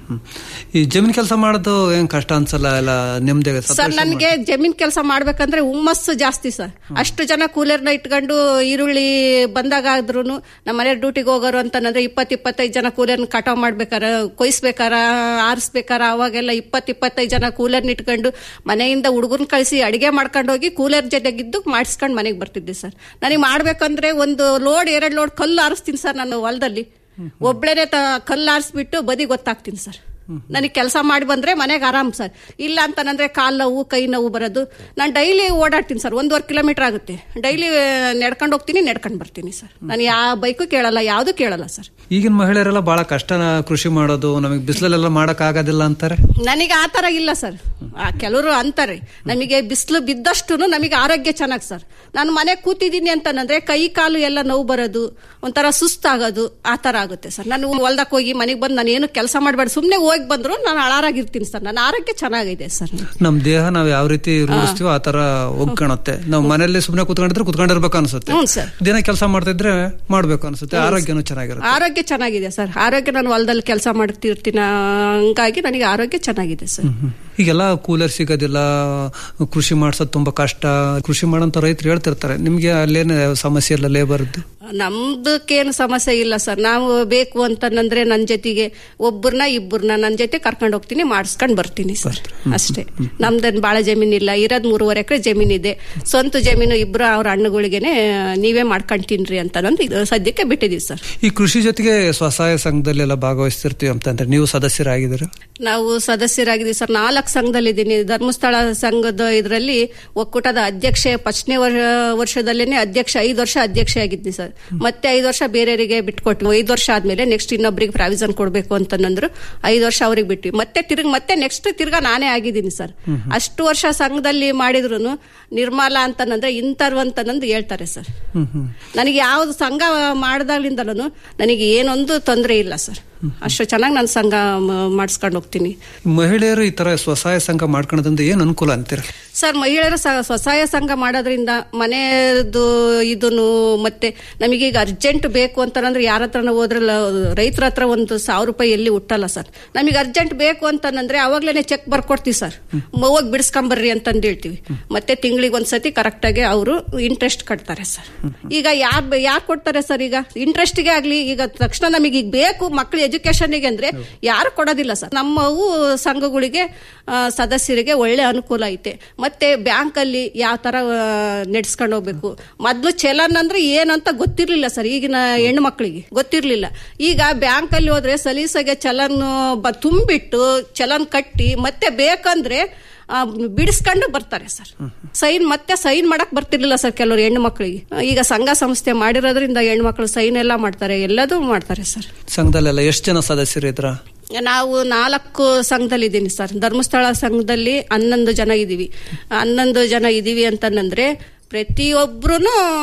ಈ ಜಮೀನ್ ಕೆಲಸ ಮಾಡೋದು ಏನ್ ಕಷ್ಟ ಅನ್ಸಲ್ಲ ಎಲ್ಲ ನಿಮ್ದೇ ಸರ್ ನನಗೆ ಜಮೀನ್ ಕೆಲಸ ಮಾಡ್ಬೇಕಂದ್ರೆ ಹುಮ್ಮಸ್ಸು ಜಾಸ್ತಿ ಸರ್ ಅಷ್ಟು ಜನ ಕೂಲರ್ನ ಇಟ್ಕೊಂಡು ಈರುಳ್ಳಿ ಬಂದಾಗಾದ್ರೂ ನಮ್ಮ ಮನೆ ಡ್ಯೂಟಿಗೆ ಹೋಗೋರು ಅಂತಂದ್ರೆ ಇಪ್ಪತ್ ಇಪ್ಪತ್ತೈದು ಜನ ಕೂಲರ್ನ ಕಟಾವ್ ಮಾಡ್ಬೇಕಾರ ಕೊಯ್ಸ್ಬೇಕಾರ ಆರಿಸ್ಬೇಕಾರ ಅವಾಗೆಲ್ಲ ಇಪ್ಪತ್ ಇಪ್ಪತ್ತೈದು ಜನ ಕೂಲರ್ನ ಇಟ್ಕೊಂಡು ಮನೆಯಿಂದ ಹುಡುಗರ್ನ ಕಳಿಸಿ ಅಡಿಗೆ ಮಾಡ್ಕೊಂಡು ಹೋಗಿ ಕೂಲರ್ ಜೊತೆಗಿದ್ದು ಮಾಡಿಸ್ಕೊಂಡು ಮನೆಗೆ ಬರ್ತಿದ್ದೆ ಸರ್ ನನಗೆ ಮಾಡ್ಬೇಕಂದ್ರೆ ಒಂದು ಲೋಡ್ ಎರಡು ಲೋಡ್ ಕಲ್ಲು ಆರಿಸ್ತೀನಿ ಸರ್ ನಾನು ಹೊಲದಲ್ಲಿ ಒಬ್ಳೇನೆ ತ ಕಲ್ಲು ಆರಿಸ್ಬಿಟ್ಟು ಬದಿ ಗೊತ್ತಾಗ್ತೀನಿ ಸರ್ ನನಗೆ ಕೆಲಸ ಮಾಡಿ ಬಂದ್ರೆ ಮನೆಗೆ ಆರಾಮ್ ಸರ್ ಇಲ್ಲ ಅಂತಂದ್ರೆ ಕಾಲ್ ನೋವು ಕೈ ನೋವು ಬರೋದು ನಾನು ಡೈಲಿ ಓಡಾಡ್ತೀನಿ ಸರ್ ಒಂದೂವರೆ ಕಿಲೋಮೀಟರ್ ಆಗುತ್ತೆ ಡೈಲಿ ನಡ್ಕೊಂಡು ಹೋಗ್ತೀನಿ ನಡ್ಕೊಂಡು ಬರ್ತೀನಿ ಸರ್ ನಾನು ಯಾವ ಬೈಕು ಕೇಳಲ್ಲ ಯಾವುದು ಕೇಳಲ್ಲ ಸರ್ ಈಗಿನ ಮಹಿಳೆಯರೆಲ್ಲ ಬಹಳ ಕಷ್ಟನ ಕೃಷಿ ಮಾಡೋದು ನಮಗೆ ಬಿಸಿಲಲ್ಲೆಲ್ಲ ಮಾಡಕ್ ಆಗೋದಿಲ್ಲ ಅಂತಾರೆ ನನಗೆ ಆ ಥರ ಇಲ್ಲ ಸರ್ ಕೆಲವರು ಅಂತಾರೆ ನಮಗೆ ಬಿಸಿಲು ಬಿದ್ದಷ್ಟು ನಮಗೆ ಆರೋಗ್ಯ ಚೆನ್ನಾಗಿ ಸರ್ ನಾನು ಮನೆ ಕೂತಿದ್ದೀನಿ ಅಂತಂದ್ರೆ ಕೈ ಕಾಲು ಎಲ್ಲ ನೋವು ಬರೋದು ಒಂಥರ ಸುಸ್ತಾಗೋದು ಆ ಥರ ಆಗುತ್ತೆ ಸರ್ ನಾನು ಹೊಲ್ದಕ್ಕೆ ಹೋಗಿ ಮನೆಗೆ ಬಂದು ನಾನು ಏನು ಕೆಲಸ ಮಾಡಬೇಡ ಸುಮ್ಮನೆ ಹೋಗಿ ಬಂದ್ರು ನಾನು ಅಳಾರಾಗಿರ್ತೀನಿ ಸರ್ ನನ್ನ ಆರೋಗ್ಯ ಚೆನ್ನಾಗಿದೆ ಸರ್ ನಮ್ ದೇಹ ನಾವ್ ಯಾವ ರೀತಿ ರೂಢಿಸ್ತೀವೋ ಆ ತರ ಒಗ್ಗಣತ್ತೆ ನಾವು ಮನೆಯಲ್ಲಿ ಸುಮ್ನೆ ಕುತ್ಕೊಂಡಿದ್ರೆ ಕುತ್ಕೊಂಡಿರ್ಬೇಕು ಅನ್ಸುತ್ತೆ ಹ್ಞೂ ಸರ್ ದಿನ ಕೆಲಸ ಮಾಡ್ತಿದ್ರೆ ಮಾಡ್ಬೇಕು ಅನ್ಸುತ್ತೆ ಆರೋಗ್ಯನೂ ಚೆನ್ನಾಗಿರುತ್ತೆ ಆರೋಗ್ಯ ಚೆನ್ನಾಗಿದೆ ಸರ್ ಆರೋಗ್ಯ ನಾನು ಹೊಲದಲ್ಲಿ ಕೆಲಸ ಮಾಡ್ತಿರ್ತೀನ ಹಂಗಾಗಿ ನನಗೆ ಆರೋಗ್ಯ ಚೆನ್ನಾಗಿದೆ ಸರ್ ಈಗೆಲ್ಲ ಕೂಲರ್ ಸಿಗೋದಿಲ್ಲ ಕೃಷಿ ಮಾಡ್ಸೋದು ತುಂಬಾ ಕಷ್ಟ ಕೃಷಿ ಮಾಡೋಂತ ರೈತರು ಹೇಳ್ತಿರ್ತಾರೆ ನಿಮ್ಗೆ ಅಲ್ಲೇನು ಸಮಸ್ಯೆ ಇಲ್ಲ ಲೇಬರ್ದು ನಮ್ದಕ್ಕೇನು ಸಮಸ್ಯೆ ಇಲ್ಲ ಸರ್ ನಾವು ಬೇಕು ಅಂತಂದ್ರೆ ನನ್ನ ಜೊತೆಗೆ ಒಬ್ಬರನ್ನ ಇಬ್ಬರನ್ನ ನನ್ನ ಜೊತೆ ಕರ್ಕೊಂಡು ಹೋಗ್ತೀನಿ ಮಾಡಿಸ್ಕೊಂಡು ಬರ್ತೀನಿ ಸರ್ ಅಷ್ಟೇ ನಮ್ದೇನು ಭಾಳ ಜಮೀನಿಲ್ಲ ಇರೋದ್ ಮೂರುವರೆ ಎಕರೆ ಜಮೀನಿದೆ ಸ್ವಂತ ಜಮೀನು ಇಬ್ರು ಅವ್ರ ಹಣ್ಣುಗಳಿಗೆನೆ ನೀವೇ ಮಾಡ್ಕೊಂಡು ತಿನ್ರಿ ಅಂತ ನಂದು ಇದು ಸದ್ಯಕ್ಕೆ ಬಿಟ್ಟಿದೀವಿ ಸರ್ ಈ ಕೃಷಿ ಜೊತೆಗೆ ಸ್ವಸಹಾಯ ಸಂಘದಲ್ಲೆಲ್ಲ ಭಾಗವಹಿಸ್ತಿರ್ತೀವಿ ಅಂತಂದ್ರೆ ನೀವು ಸದಸ್ಯರಾಗಿದ್ದೀರಾ ನಾವು ಸದಸ್ಯರಾಗಿದ್ದೀವಿ ಸರ್ ನಾಲ್ಕು ಸಂಘದಲ್ಲಿದ್ದೀನಿ ಧರ್ಮಸ್ಥಳ ಸಂಘದ ಇದರಲ್ಲಿ ಒಕ್ಕೂಟದ ಅಧ್ಯಕ್ಷೆ ಫಸ್ಟ್ನೇ ವರ್ಷದಲ್ಲೇನೆ ಅಧ್ಯಕ್ಷ ಐದು ವರ್ಷ ಅಧ್ಯಕ್ಷೆ ಆಗಿದ್ದೀನಿ ಸರ್ ಮತ್ತೆ ಐದು ವರ್ಷ ಬೇರೆಯವರಿಗೆ ಬಿಟ್ಕೊಟ್ವಿ ಐದು ವರ್ಷ ಆದ್ಮೇಲೆ ನೆಕ್ಸ್ಟ್ ಇನ್ನೊಬ್ರಿಗೆ ಪ್ರಾವಿಷನ್ ಕೊಡಬೇಕು ಅಂತಂದ್ರು ಐದು ವರ್ಷ ಅವ್ರಿಗೆ ಬಿಟ್ವಿ ಮತ್ತೆ ತಿರ್ಗಿ ಮತ್ತೆ ನೆಕ್ಸ್ಟ್ ತಿರ್ಗಾ ನಾನೇ ಆಗಿದ್ದೀನಿ ಸರ್ ಅಷ್ಟು ವರ್ಷ ಸಂಘದಲ್ಲಿ ಮಾಡಿದ್ರು ನಿರ್ಮಲ ಅಂತಂದ್ರೆ ಇಂಥವ್ರು ಅಂತಂದು ಹೇಳ್ತಾರೆ ಸರ್ ನನಗೆ ಯಾವ್ದು ಸಂಘ ಮಾಡ್ದಾಗ್ಲಿಂದಲೂ ನನಗೆ ಏನೊಂದು ತೊಂದರೆ ಇಲ್ಲ ಸರ್ ಅಷ್ಟು ಚೆನ್ನಾಗಿ ನಾನು ಸಂಘ ಮಾಡಿಸ್ಕೊಂಡು ಹೋಗ್ತೀನಿ ಮಹಿಳೆಯರು ಈ ತರ ಸ್ವಸಹಾಯ ಸಂಘ ಮಾಡ್ಕೊಳ್ಳೋದ್ರಿಂದ ಏನ್ ಅನುಕೂಲ ಅಂತೀರ ಸರ್ ಮಹಿಳೆಯರ ಸ- ಸ್ವಸಹಾಯ ಸಂಘ ಮಾಡೋದ್ರಿಂದ ಮನೆಯದು ಇದನ್ನು ಮತ್ತೆ ನಮಗೀಗ ಅರ್ಜೆಂಟ್ ಬೇಕು ಅಂತಂದ್ರೆ ಯಾರ ಹತ್ರನ ಹೋದ್ರೆ ರೈತರ ಹತ್ರ ಒಂದು ಸಾವಿರ ರೂಪಾಯಿ ಎಲ್ಲಿ ಹುಟ್ಟಲ್ಲ ಸರ್ ನಮಗೆ ಅರ್ಜೆಂಟ್ ಬೇಕು ಅಂತಂದ್ರೆ ಅವಾಗ್ಲೇನೆ ಚೆಕ್ ಬರ್ಕೊಡ್ತೀವಿ ಸರ್ ಹೋಗಿ ಬಿಡಿಸ್ಕೊಂಬರ್ರಿ ಅಂತಂದು ಹೇಳ್ತೀವಿ ಮತ್ತೆ ತಿಂಗಳಿಗೆ ಒಂದ್ಸತಿ ಕರೆಕ್ಟಾಗಿ ಅವರು ಇಂಟ್ರೆಸ್ಟ್ ಕಟ್ತಾರೆ ಸರ್ ಈಗ ಯಾರು ಯಾರು ಕೊಡ್ತಾರೆ ಸರ್ ಈಗ ಇಂಟ್ರೆಸ್ಟ್ಗೆ ಆಗ್ಲಿ ಈಗ ತಕ್ಷಣ ನಮಗೆ ಈಗ ಬೇಕು ಮಕ್ಕಳ ಎಜುಕೇಶನ್ಗೆ ಅಂದ್ರೆ ಯಾರು ಕೊಡೋದಿಲ್ಲ ಸರ್ ನಮ್ಮವು ಸಂಘಗಳಿಗೆ ಆ, ಸದಸ್ಯರಿಗೆ ಒಳ್ಳೆ ಅನುಕೂಲ ಐತೆ ಮತ್ತೆ ಬ್ಯಾಂಕ್ ಅಲ್ಲಿ ಯಾವ ತರ ನಡೆಸ್ಕೊಂಡು ಹೋಗ್ಬೇಕು ಮೊದ್ಲು ಚಲನ್ ಅಂದ್ರೆ ಏನಂತ ಗೊತ್ತಿರ್ಲಿಲ್ಲ ಸರ್ ಈಗಿನ ಹೆಣ್ಣು ಮಕ್ಕಳಿಗೆ ಗೊತ್ತಿರ್ಲಿಲ್ಲ ಈಗ ಬ್ಯಾಂಕ್ ಅಲ್ಲಿ ಹೋದ್ರೆ ಸಲೀಸಾಗೆ ಚಲನ್ ಬ ತುಂಬಿಟ್ಟು ಚಲನ್ ಕಟ್ಟಿ ಮತ್ತೆ ಬೇಕಂದ್ರೆ ಆ, ಬಿಡಿಸ್ಕೊಂಡು ಬರ್ತಾರೆ ಸರ್ ಸೈನ್ ಮತ್ತೆ ಸೈನ್ ಮಾಡಕ್ ಬರ್ತಿರ್ಲಿಲ್ಲ ಸರ್ ಕೆಲವರು ಹೆಣ್ಣು ಮಕ್ಕಳಿಗೆ ಈಗ ಸಂಘ ಸಂಸ್ಥೆ ಮಾಡಿರೋದ್ರಿಂದ ಹೆಣ್ಣು ಮಕ್ಕಳು ಸೈನ್ ಎಲ್ಲ ಮಾಡ್ತಾರೆ ಎಲ್ಲದೂ ಮಾಡ್ತಾರೆ ಸರ್ ಸಂಘದಲ್ಲೆಲ್ಲ ಎಷ್ಟು ಜನ ಸದಸ್ಯರು ಇದ್ರ ನಾವು ನಾಲ್ಕು ಸಂಘದಲ್ಲಿದ್ದೀನಿ ಸರ್ ಧರ್ಮಸ್ಥಳ ಸಂಘದಲ್ಲಿ ಹನ್ನೊಂದು ಜನ ಇದ್ದೀವಿ ಹನ್ನೊಂದು ಜನ ಇದ್ದೀವಿ ಅಂತಂದ್ರೆ ಪ್ರತಿಯೊಬ್ರು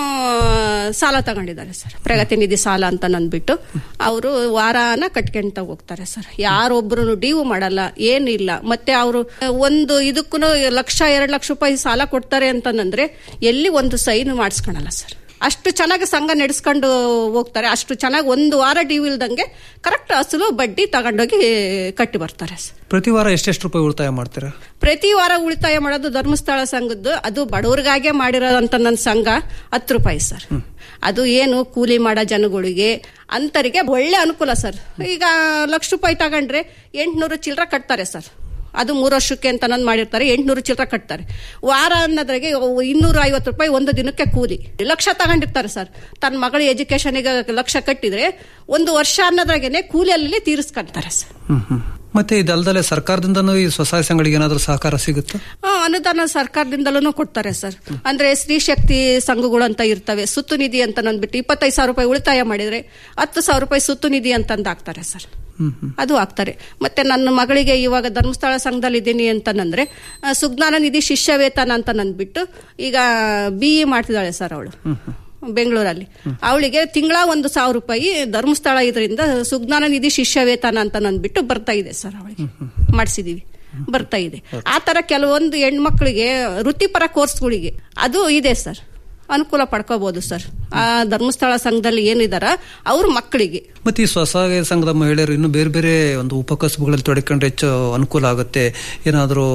ಸಾಲ ತಗೊಂಡಿದ್ದಾರೆ ಸರ್ ಪ್ರಗತಿ ನಿಧಿ ಸಾಲ ಅಂತ ನಂದ್ಬಿಟ್ಟು ಅವರು ವಾರಾನ ಕಟ್ಕೊಂತ ಹೋಗ್ತಾರೆ ಸರ್ ಯಾರೊಬ್ರು ಡಿವು ಮಾಡಲ್ಲ ಏನಿಲ್ಲ ಮತ್ತೆ ಅವರು ಒಂದು ಇದಕ್ಕೂ ಲಕ್ಷ ಎರಡು ಲಕ್ಷ ರೂಪಾಯಿ ಸಾಲ ಕೊಡ್ತಾರೆ ಅಂತಂದ್ರೆ ಎಲ್ಲಿ ಒಂದು ಸೈನ್ ಮಾಡಿಸ್ಕೊಳಲ್ಲ ಸರ್ ಅಷ್ಟು ಚೆನ್ನಾಗಿ ಸಂಘ ನಡೆಸ್ಕೊಂಡು ಹೋಗ್ತಾರೆ ಅಷ್ಟು ಚೆನ್ನಾಗಿ ಒಂದು ವಾರ ಡಿವು ಇಲ್ದಂಗೆ ಕರೆಕ್ಟ್ ಅಸಲು ಬಡ್ಡಿ ತಗೊಂಡೋಗಿ ಕಟ್ಟಿ ಬರ್ತಾರೆ ಸರ್ ಪ್ರತಿ ವಾರ ಎಷ್ಟೆಷ್ಟು ರೂಪಾಯಿ ಉಳಿತಾಯ ಮಾಡ್ತೀರಾ ಪ್ರತಿ ವಾರ ಉಳಿತಾಯ ಮಾಡೋದು ಧರ್ಮಸ್ಥಳ ಸಂಘದ್ದು ಅದು ಬಡವರಿಗಾಗೆ ಮಾಡಿರೋದಂತ ನನ್ನ ಸಂಘ ಹತ್ತು ರೂಪಾಯಿ ಸರ್ ಅದು ಏನು ಕೂಲಿ ಮಾಡೋ ಜನಗಳಿಗೆ ಅಂತರಿಗೆ ಒಳ್ಳೆ ಅನುಕೂಲ ಸರ್ ಈಗ ಲಕ್ಷ ರೂಪಾಯಿ ತಗೊಂಡ್ರೆ ಎಂಟ್ನೂರು ಚಿಲ್ಲರ ಕಟ್ತಾರೆ ಸರ್ ಅದು ಮೂರು ವರ್ಷಕ್ಕೆ ಅಂತ ನಂದು ಮಾಡಿರ್ತಾರೆ ಎಂಟ್ನೂರು ಚಿಲ್ಲರ ಕಟ್ತಾರೆ ವಾರ ಅನ್ನೋದ್ರಾಗೆ ಇನ್ನೂರ ಐವತ್ತು ರೂಪಾಯಿ ಒಂದು ದಿನಕ್ಕೆ ಕೂಲಿ ಲಕ್ಷ ತಗೊಂಡಿರ್ತಾರೆ ಸರ್ ತನ್ನ ಮಗಳ ಎಜುಕೇಶನ್ಗೆ ಲಕ್ಷ ಕಟ್ಟಿದ್ರೆ ಒಂದು ವರ್ಷ ಅನ್ನೋದ್ರಾಗೇನೆ ಕೂಲಿಯಲ್ಲಿ ತೀರಿಸ್ಕೊಂತಾರೆ ಸರ್ ಮತ್ತೆ ಇದಲ್ದಲೆ ಸರ್ಕಾರದಿಂದನೂ ಈ ಸ್ವಸಹಾಯ ಸಂಘಗಳಿಗೆ ಏನಾದ್ರೂ ಸಹಕಾರ ಸಿಗುತ್ತೆ ಆ, ಅನುದಾನ ಸರ್ಕಾರದಿಂದಲೂ ಕೊಡ್ತಾರೆ ಸರ್ ಅಂದ್ರೆ ಸ್ತ್ರೀ ಶಕ್ತಿ ಸಂಘಗಳು ಅಂತ ಇರ್ತವೆ ಸುತ್ತು ನಿಧಿ ಅಂತ ನಂದ್ಬಿಟ್ಟು ಇಪ್ಪತ್ತೈದು ಸಾವಿರ ರೂಪಾಯಿ ಉಳಿತಾಯ ಮಾಡಿದ್ರೆ ಹತ್ತು ಸಾವಿರ ರೂಪಾಯಿ ಸುತ್ತು ನಿಧಿ ಅಂತಂದು ಹಾಕ್ತಾರೆ ಸರ್ ಅದು ಹಾಕ್ತಾರೆ ಮತ್ತೆ ನನ್ನ ಮಗಳಿಗೆ ಇವಾಗ ಧರ್ಮಸ್ಥಳ ಸಂಘದಲ್ಲಿ ಇದ್ದೀನಿ ಅಂತಂದ್ರೆ ಆ, ಸುಜ್ಞಾನ ನಿಧಿ ಶಿಷ್ಯ ವೇತನ ಅಂತ ನಂದ್ಬಿಟ್ಟು ಈಗ ಬಿ ಇ ಮಾಡ್ತಿದ್ದಾಳೆ ಸರ್ ಅವಳು ಬೆಂಗಳೂರಲ್ಲಿ ಅವಳಿಗೆ ತಿಂಗಳ ಒಂದು ಸಾವಿರ ರೂಪಾಯಿ ಧರ್ಮಸ್ಥಳ ಇದರಿಂದ ಸುಜ್ಞಾನ ನಿಧಿ ಶಿಷ್ಯ ವೇತನ ಅಂತ ಅಂದ್ಬಿಟ್ಟು ಬರ್ತಾ ಇದೆ ಸರ್ ಅವಳಿಗೆ ಮಾಡಿಸಿದೀವಿ ಬರ್ತಾ ಇದೆ ಆ ತರ ಕೆಲವೊಂದು ಹೆಣ್ಮಕ್ಳಿಗೆ ವೃತ್ತಿಪರ ಕೋರ್ಸ್ಗಳಿಗೆ ಅದು ಇದೆ ಸರ್ ಅನುಕೂಲ ಪಡ್ಕೋಬಹುದು ಸರ್ ಆ ಧರ್ಮಸ್ಥಳ ಸಂಘದಲ್ಲಿ ಏನಿದಾರ ಅವ್ರ ಮಕ್ಕಳಿಗೆ ಮತ್ತೆ ಈ ಸ್ವಸಹಾಯ ಸಂಘದ ಮಹಿಳೆಯರು ಇನ್ನು ಬೇರೆ ಬೇರೆ ಒಂದು ಉಪಕಸಬುಗಳಲ್ಲಿ ತೊಡಕೊಂಡ್ರೆ ಹೆಚ್ಚು ಅನುಕೂಲ ಆಗುತ್ತೆ ಏನಾದರೂ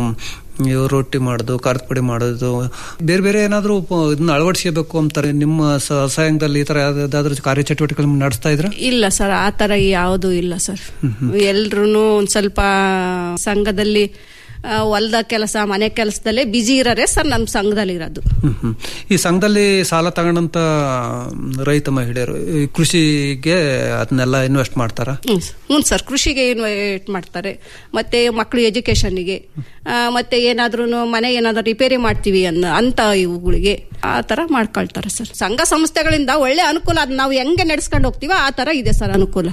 ರೊಟ್ಟಿ ಮಾಡೋದು ಖಾರದ ಪುಡಿ ಮಾಡೋದು ಬೇರೆ ಬೇರೆ ಏನಾದರೂ ಇದನ್ನ ಅಳವಡಿಸಬೇಕು ಅಂತಾರೆ ನಿಮ್ಮ ಸ್ವಸಹಾಯದಲ್ಲಿ ಈ ತರ ಯಾವ್ದಾದ್ರು ಕಾರ್ಯಚಟುವಟಿಕೆಗಳನ್ನು ನಡೆಸ್ತಾ ಇದ್ರ ಇಲ್ಲ ಸರ್ ಆ ತರ ಯಾವುದು ಇಲ್ಲ ಸರ್ ಎಲ್ರು ಒಂದ್ ಸ್ವಲ್ಪ ಸಂಘದಲ್ಲಿ ಆ, ಹೊಲ್ದ ಕೆಲಸ ಮನೆ ಕೆಲಸದಲ್ಲೇ ಬಿಜಿ ಇರೋರೆ ಸರ್ ನಮ್ಮ ಸಂಘದಲ್ಲಿ ಇರೋದು ಹ್ಮ್ ಹ್ಮ್. ಈ ಸಂಘದಲ್ಲಿ ಸಾಲ ತಗೊಂಡಂತ ರೈತ ಮಹಿಳೆಯರು ಈ ಕೃಷಿಗೆ ಅದನ್ನೆಲ್ಲ ಇನ್ವೆಸ್ಟ್ ಮಾಡ್ತಾರ ಹ್ಮ್ ಸ- ಹ್ಞೂ ಸರ್ ಕೃಷಿಗೆ ಇನ್ವೈಟ್ ಮಾಡ್ತಾರೆ ಮತ್ತೆ ಮಕ್ಕಳು ಎಜುಕೇಶನ್ಗೆ ಮತ್ತೆ ಏನಾದ್ರೂ ಮನೆ ಏನಾದ್ರೂ ರಿಪೇರಿ ಮಾಡ್ತೀವಿ ಅನ್ನೋ ಅಂತ ಇವುಗಳಿಗೆ ಆ ತರ ಮಾಡ್ಕೊಳ್ತಾರೆ ಸರ್ ಸಂಘ ಸಂಸ್ಥೆಗಳಿಂದ ಒಳ್ಳೆ ಅನುಕೂಲ ಅದ್ ನಾವು ಹೆಂಗೆ ನಡೆಸ್ಕೊಂಡು ಹೋಗ್ತೀವೋ ಆ ತರ ಇದೆ ಸರ್ ಅನುಕೂಲ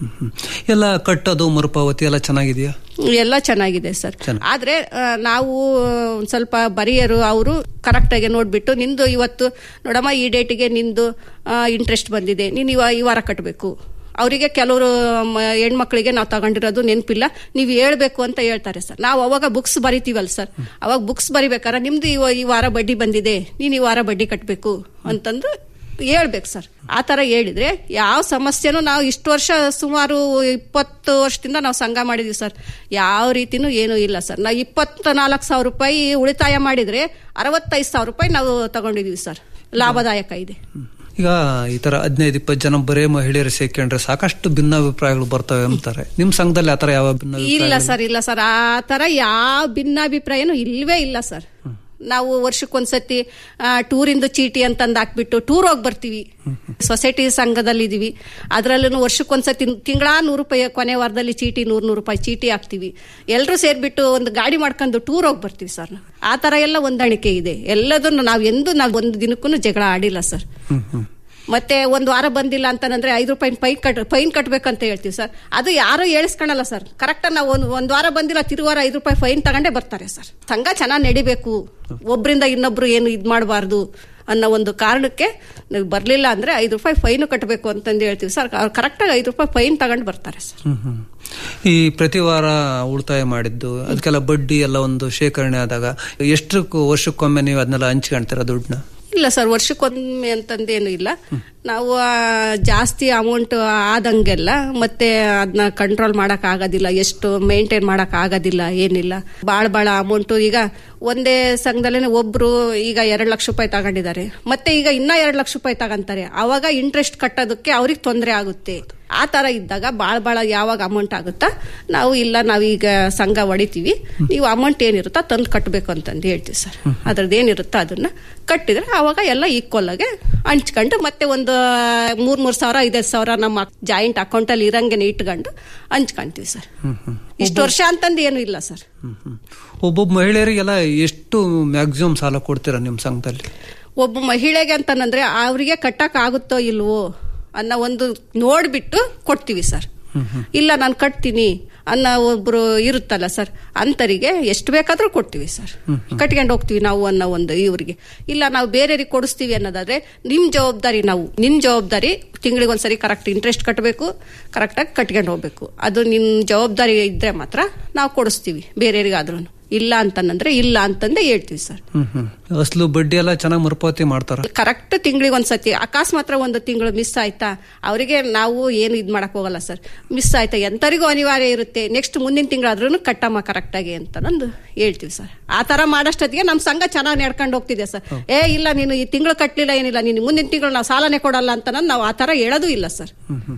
ಎಲ್ಲ ಕಟ್ಟೋದು ಮರುಪಾವತಿ ಎಲ್ಲ ಚೆನ್ನಾಗಿದೆಯಾ ಎಲ್ಲ ಚೆನ್ನಾಗಿದೆ ಸರ್ ಆದ್ರೆ ಆ, ನಾವು ಒಂದ್ ಸ್ವಲ್ಪ ಬರಿಯರು ಅವರು ಕರೆಕ್ಟ್ ಆಗಿ ನೋಡ್ಬಿಟ್ಟು ನಿಂದು ಇವತ್ತು ನೋಡಮ್ಮ ಈ ಡೇಟಿಗೆ ನಿಂದು ಇಂಟ್ರೆಸ್ಟ್ ಬಂದಿದೆ ನೀನು ಇವ ಈ ವಾರ ಕಟ್ಟಬೇಕು ಅವರಿಗೆ ಕೆಲವರು ಮ- ಹೆಣ್ಮಕ್ಳಿಗೆ ನಾವು ತಗೊಂಡಿರೋದು ನೆನಪಿಲ್ಲ ನೀವು ಹೇಳ್ಬೇಕು ಅಂತ ಹೇಳ್ತಾರೆ ಸರ್ ನಾವು ಅವಾಗ ಬುಕ್ಸ್ ಬರಿತೀವಲ್ಲ ಸರ್ ಅವಾಗ ಬುಕ್ಸ್ ಬರಿಬೇಕಾದ್ರೆ ನಿಮ್ದು ಇವ- ಈ ವಾರ ಬಡ್ಡಿ ಬಂದಿದೆ ನೀನು ಈ ವಾರ ಬಡ್ಡಿ ಕಟ್ಟಬೇಕು ಅಂತಂದು ಹೇಳ್ಬೇಕು ಸರ್ ಆ ತರ ಹೇಳಿದ್ರೆ ಯಾವ ಸಮಸ್ಯೆನೂ ನಾವು ಇಷ್ಟು ವರ್ಷ ಸುಮಾರು ಇಪ್ಪತ್ತು ವರ್ಷದಿಂದ ನಾವು ಸಂಘ ಮಾಡಿದೀವಿ ಸರ್ ಯಾವ ರೀತಿನೂ ಏನೂ ಇಲ್ಲ ಸರ್ ನಾವು ಇಪ್ಪತ್ತ ನಾಲ್ಕು ಸಾವಿರ ರೂಪಾಯಿ ಉಳಿತಾಯ ಮಾಡಿದ್ರೆ ಅರವತ್ತೈದು ಸಾವಿರ ರೂಪಾಯಿ ನಾವು ತಗೊಂಡಿದೀವಿ ಸರ್ ಲಾಭದಾಯಕ ಇದೆ ಈಗ ಈ ತರ ಹದಿನೈದು ಇಪ್ಪತ್ತು ಜನ ಬರೇ ಮಹಿಳೆಯರು ಸೇರ್ಕೊಂಡ್ರೆ ಸಾಕಷ್ಟು ಭಿನ್ನಾಭಿಪ್ರಾಯಗಳು ಬರ್ತವೆ ಅಂತಾರೆ ನಿಮ್ ಸಂಘದಲ್ಲಿ ಆತರ ಯಾವ ಭಿನ್ನ ಇಲ್ಲ ಸರ್ ಇಲ್ಲ ಸರ್ ಆ ತರ ಯಾವ ಭಿನ್ನಾಭಿಪ್ರಾಯನೂ ಇಲ್ವೇ ಇಲ್ಲ ಸರ್ ನಾವು ವರ್ಷಕ್ಕೊಂದ್ಸತಿ ಟೂರಿಂದು ಚೀಟಿ ಅಂತಂದು ಹಾಕ್ಬಿಟ್ಟು ಟೂರ್ ಹೋಗಿ ಬರ್ತೀವಿ ಸೊಸೈಟಿ ಸಂಘದಲ್ಲಿ ಇದೀವಿ ಅದರಲ್ಲೂ ವರ್ಷಕ್ಕೊಂದ್ಸತಿ ತಿಂಗಳ ನೂರು ರೂಪಾಯಿ ಕೊನೆ ವಾರದಲ್ಲಿ ಚೀಟಿ ನೂರು ನೂರು ರೂಪಾಯಿ ಚೀಟಿ ಹಾಕ್ತಿವಿ ಎಲ್ಲರೂ ಸೇರ್ಬಿಟ್ಟು ಒಂದು ಗಾಡಿ ಮಾಡ್ಕೊಂಡು ಟೂರ್ ಹೋಗಿ ಬರ್ತೀವಿ ಸರ್ ಆ ತರ ಎಲ್ಲ ಹೊಂದಾಣಿಕೆ ಇದೆ ಎಲ್ಲದನ್ನು ನಾವು ಎಂದು ನಾವು ಒಂದು ದಿನಕ್ಕೂ ಜಗಳ ಆಡಿಲ್ಲ ಸರ್ ಮತ್ತೆ ಒಂದು ವಾರ ಬಂದಿಲ್ಲ ಅಂತಂದ್ರೆ ಐದು ರೂಪಾಯಿ ಫೈನ್ ಕಟ್ ಫೈನ್ ಕಟ್ಬೇಕಂತ ಹೇಳ್ತೀವಿ ಸರ್ ಅದು ಯಾರು ಹೇಳಿಸ್ಕೊಳಲ್ಲ ಸರ್ ಕರೆಕ್ಟ್ ನಾವು ಒಂದು ಒಂದ್ ವಾರ ಬಂದಿಲ್ಲ ತಿರುವಾರ ಐದು ರೂಪಾಯಿ ಫೈನ್ ತಗೊಂಡೇ ಬರ್ತಾರೆ ಸರ್ ಸಂಘ ಚೆನ್ನಾಗಿ ನಡಿಬೇಕು ಒಬ್ರಿಂದ ಇನ್ನೊಬ್ರು ಏನು ಇದ್ ಮಾಡಬಾರ್ದು ಅನ್ನೋ ಒಂದು ಕಾರಣಕ್ಕೆ ನೀವು ಬರ್ಲಿಲ್ಲ ಅಂದ್ರೆ ಐದು ರೂಪಾಯಿ ಫೈನ್ ಕಟ್ಟಬೇಕು ಅಂತಂದು ಹೇಳ್ತೀವಿ ಸರ್ ಅವ್ರು ಕರೆಕ್ಟಾಗಿ ಐದು ರೂಪಾಯಿ ಫೈನ್ ತಗೊಂಡು ಬರ್ತಾರೆ ಸರ್ ಹ್ಮ್ ಹ್ಮ್. ಈ ಪ್ರತಿ ವಾರ ಉಳಿತಾಯ ಮಾಡಿದ್ದು ಅದಕ್ಕೆಲ್ಲ ಬಡ್ಡಿ ಎಲ್ಲ ಒಂದು ಶೇಖರಣೆ ಆದಾಗ ಎಷ್ಟು ವರ್ಷಕ್ಕೊಮ್ಮೆ ನೀವು ಅದನ್ನೆಲ್ಲ ಹಂಚ್ಕೊಂತೀರ ದುಡ್ಡನ್ನ ಇಲ್ಲ ಸರ್ ವರ್ಷಕ್ಕೊಮ್ಮೆ ಅಂತಂದೇನು ಇಲ್ಲ ನಾವು ಆ, ಜಾಸ್ತಿ ಅಮೌಂಟ್ ಆದಂಗೆಲ್ಲ ಮತ್ತೆ ಅದನ್ನ ಕಂಟ್ರೋಲ್ ಮಾಡಕ್ ಆಗೋದಿಲ್ಲ ಎಷ್ಟು ಮೇಂಟೈನ್ ಮಾಡಕ್ ಆಗೋದಿಲ್ಲ ಏನಿಲ್ಲ ಬಾಳ ಬಾಳ ಅಮೌಂಟ್ ಈಗ ಒಂದೇ ಸಂಘದಲ್ಲೇ ಒಬ್ರು ಈಗ ಎರಡ್ ಲಕ್ಷ ರೂಪಾಯಿ ತಗೊಂಡಿದ್ದಾರೆ ಮತ್ತೆ ಈಗ ಇನ್ನ ಎರಡ್ ಲಕ್ಷ ರೂಪಾಯಿ ತಗೊಂತಾರೆ ಅವಾಗ ಇಂಟ್ರೆಸ್ಟ್ ಕಟ್ಟೋದಕ್ಕೆ ಅವ್ರಿಗೆ ತೊಂದರೆ ಆಗುತ್ತೆ ಆ ತರ ಇದ್ದಾಗ ಬಾಳ ಬಾಳ ಯಾವಾಗ ಅಮೌಂಟ್ ಆಗುತ್ತಾ ನಾವು ಇಲ್ಲ ನಾವೀಗ ಸಂಘ ಹೊಡಿತೀವಿ ನೀವು ಅಮೌಂಟ್ ಏನಿರುತ್ತೋ ತಂದು ಕಟ್ಟಬೇಕು ಅಂತಂದು ಹೇಳ್ತೀವಿ ಸರ್ ಅದ್ರದ್ದು ಏನಿರುತ್ತೋ ಅದನ್ನ ಕಟ್ಟಿದ್ರೆ ಅವಾಗ ಎಲ್ಲ ಈಕ್ವಲ್ ಆಗಿ ಹಂಚ್ಕೊಂಡು ಮತ್ತೆ ಒಂದು ಮೂರ್ ಮೂರ್ ಸಾವಿರ ಐದೈದು ಸಾವಿರ ನಮ್ಮ ಜಾಯಿಂಟ್ ಅಕೌಂಟ್ ಅಲ್ಲಿ ಇರಂಗೆನೆ ಇಟ್ಕೊಂಡು ಹಂಚ್ಕೊಂತೀವಿ ಸರ್ ಇಷ್ಟು ವರ್ಷ ಅಂತಂದು ಏನು ಇಲ್ಲ ಸರ್ ಒಬ್ಬೊಬ್ಬ ಮಹಿಳೆಯರಿಗೆಲ್ಲ ಎಷ್ಟು ಮ್ಯಾಕ್ಸಿಮಮ್ ಸಾಲ ಕೊಡ್ತೀರಾ ನಿಮ್ ಸಂಘದಲ್ಲಿ ಒಬ್ಬ ಮಹಿಳೆಗೆ ಅಂತಂದ್ರೆ ಅವ್ರಿಗೆ ಕಟ್ಟಕ್ ಆಗುತ್ತೋ ಇಲ್ವೋ ಅನ್ನೋ ಒಂದು ನೋಡ್ಬಿಟ್ಟು ಕೊಡ್ತೀವಿ ಸರ್ ಇಲ್ಲ ನಾನು ಕಟ್ತೀನಿ ಅನ್ನೋ ಒಬ್ರು ಇರುತ್ತಲ್ಲ ಸರ್ ಅಂತರಿಗೆ ಎಷ್ಟು ಬೇಕಾದ್ರೂ ಕೊಡ್ತೀವಿ ಸರ್ ಕಟ್ಕೊಂಡು ಹೋಗ್ತೀವಿ ನಾವು ಅನ್ನೋ ಒಂದು ಇವ್ರಿಗೆ ಇಲ್ಲ ನಾವು ಬೇರೆಯವ್ರಿಗೆ ಕೊಡಿಸ್ತೀವಿ ಅನ್ನೋದಾದ್ರೆ ನಿಮ್ ಜವಾಬ್ದಾರಿ ನಾವು ನಿಮ್ ಜವಾಬ್ದಾರಿ ತಿಂಗಳಿಗೆ ಒಂದ್ಸರಿ ಕರೆಕ್ಟ್ ಇಂಟ್ರೆಸ್ಟ್ ಕಟ್ಟಬೇಕು ಕರೆಕ್ಟಾಗಿ ಕಟ್ಕೊಂಡು ಹೋಗ್ಬೇಕು ಅದು ನಿಮ್ ಜವಾಬ್ದಾರಿ ಇದ್ರೆ ಮಾತ್ರ ನಾವು ಕೊಡಿಸ್ತೀವಿ ಬೇರೆಯವ್ರಿಗಾದ್ರೂ ಇಲ್ಲ ಅಂತಂದ್ರೆ ಇಲ್ಲ ಅಂತಂದೇ ಹೇಳ್ತೀವಿ ಸರ್ ಹ್ಮ್ ಹ್ಮ್ ಅಸಲು ಬಡ್ಡಿ ಎಲ್ಲ ಚೆನ್ನಾಗಿ ಮರುಪಾವತಿ ಮಾಡ್ತಾರ ಕರೆಕ್ಟ್ ತಿಂಗಳಿಗೆ ಒಂದ್ಸತಿ ಅಕಸ್ಮಾತ್ರ ಒಂದು ತಿಂಗಳು ಮಿಸ್ ಆಯ್ತಾ ಅವರಿಗೆ ನಾವು ಏನು ಇದ್ ಮಾಡಕ್ ಹೋಗಲ್ಲ ಸರ್ ಮಿಸ್ ಆಯ್ತಾ ಎಂತರಿಗೂ ಅನಿವಾರ್ಯ ಇರುತ್ತೆ ನೆಕ್ಸ್ಟ್ ಮುಂದಿನ ತಿಂಗಳಾದ್ರೂ ಕಟ್ಟಮ್ಮ ಕರೆಕ್ಟ್ ಆಗಿ ಅಂತ ನಂದು ಹೇಳ್ತೀವಿ ಸರ್ ಆ ತರ ಮಾಡಷ್ಟೊತ್ತಿಗೆ ನಮ್ ಸಂಘ ಚೆನ್ನಾಗಿ ನಡ್ಕೊಂಡು ಹೋಗ್ತಿದೆ ಸರ್ ಏ ಇಲ್ಲ ನೀನು ಈ ತಿಂಗಳು ಕಟ್ಟಲಿಲ್ಲ ಏನಿಲ್ಲ ನೀನು ಮುಂದಿನ ತಿಂಗಳು ನಾವು ಸಾಲನೆ ಕೊಡಲ್ಲ ಅಂತ ನಾವು ಆ ತರ ಹೇಳೋದು ಇಲ್ಲ ಸರ್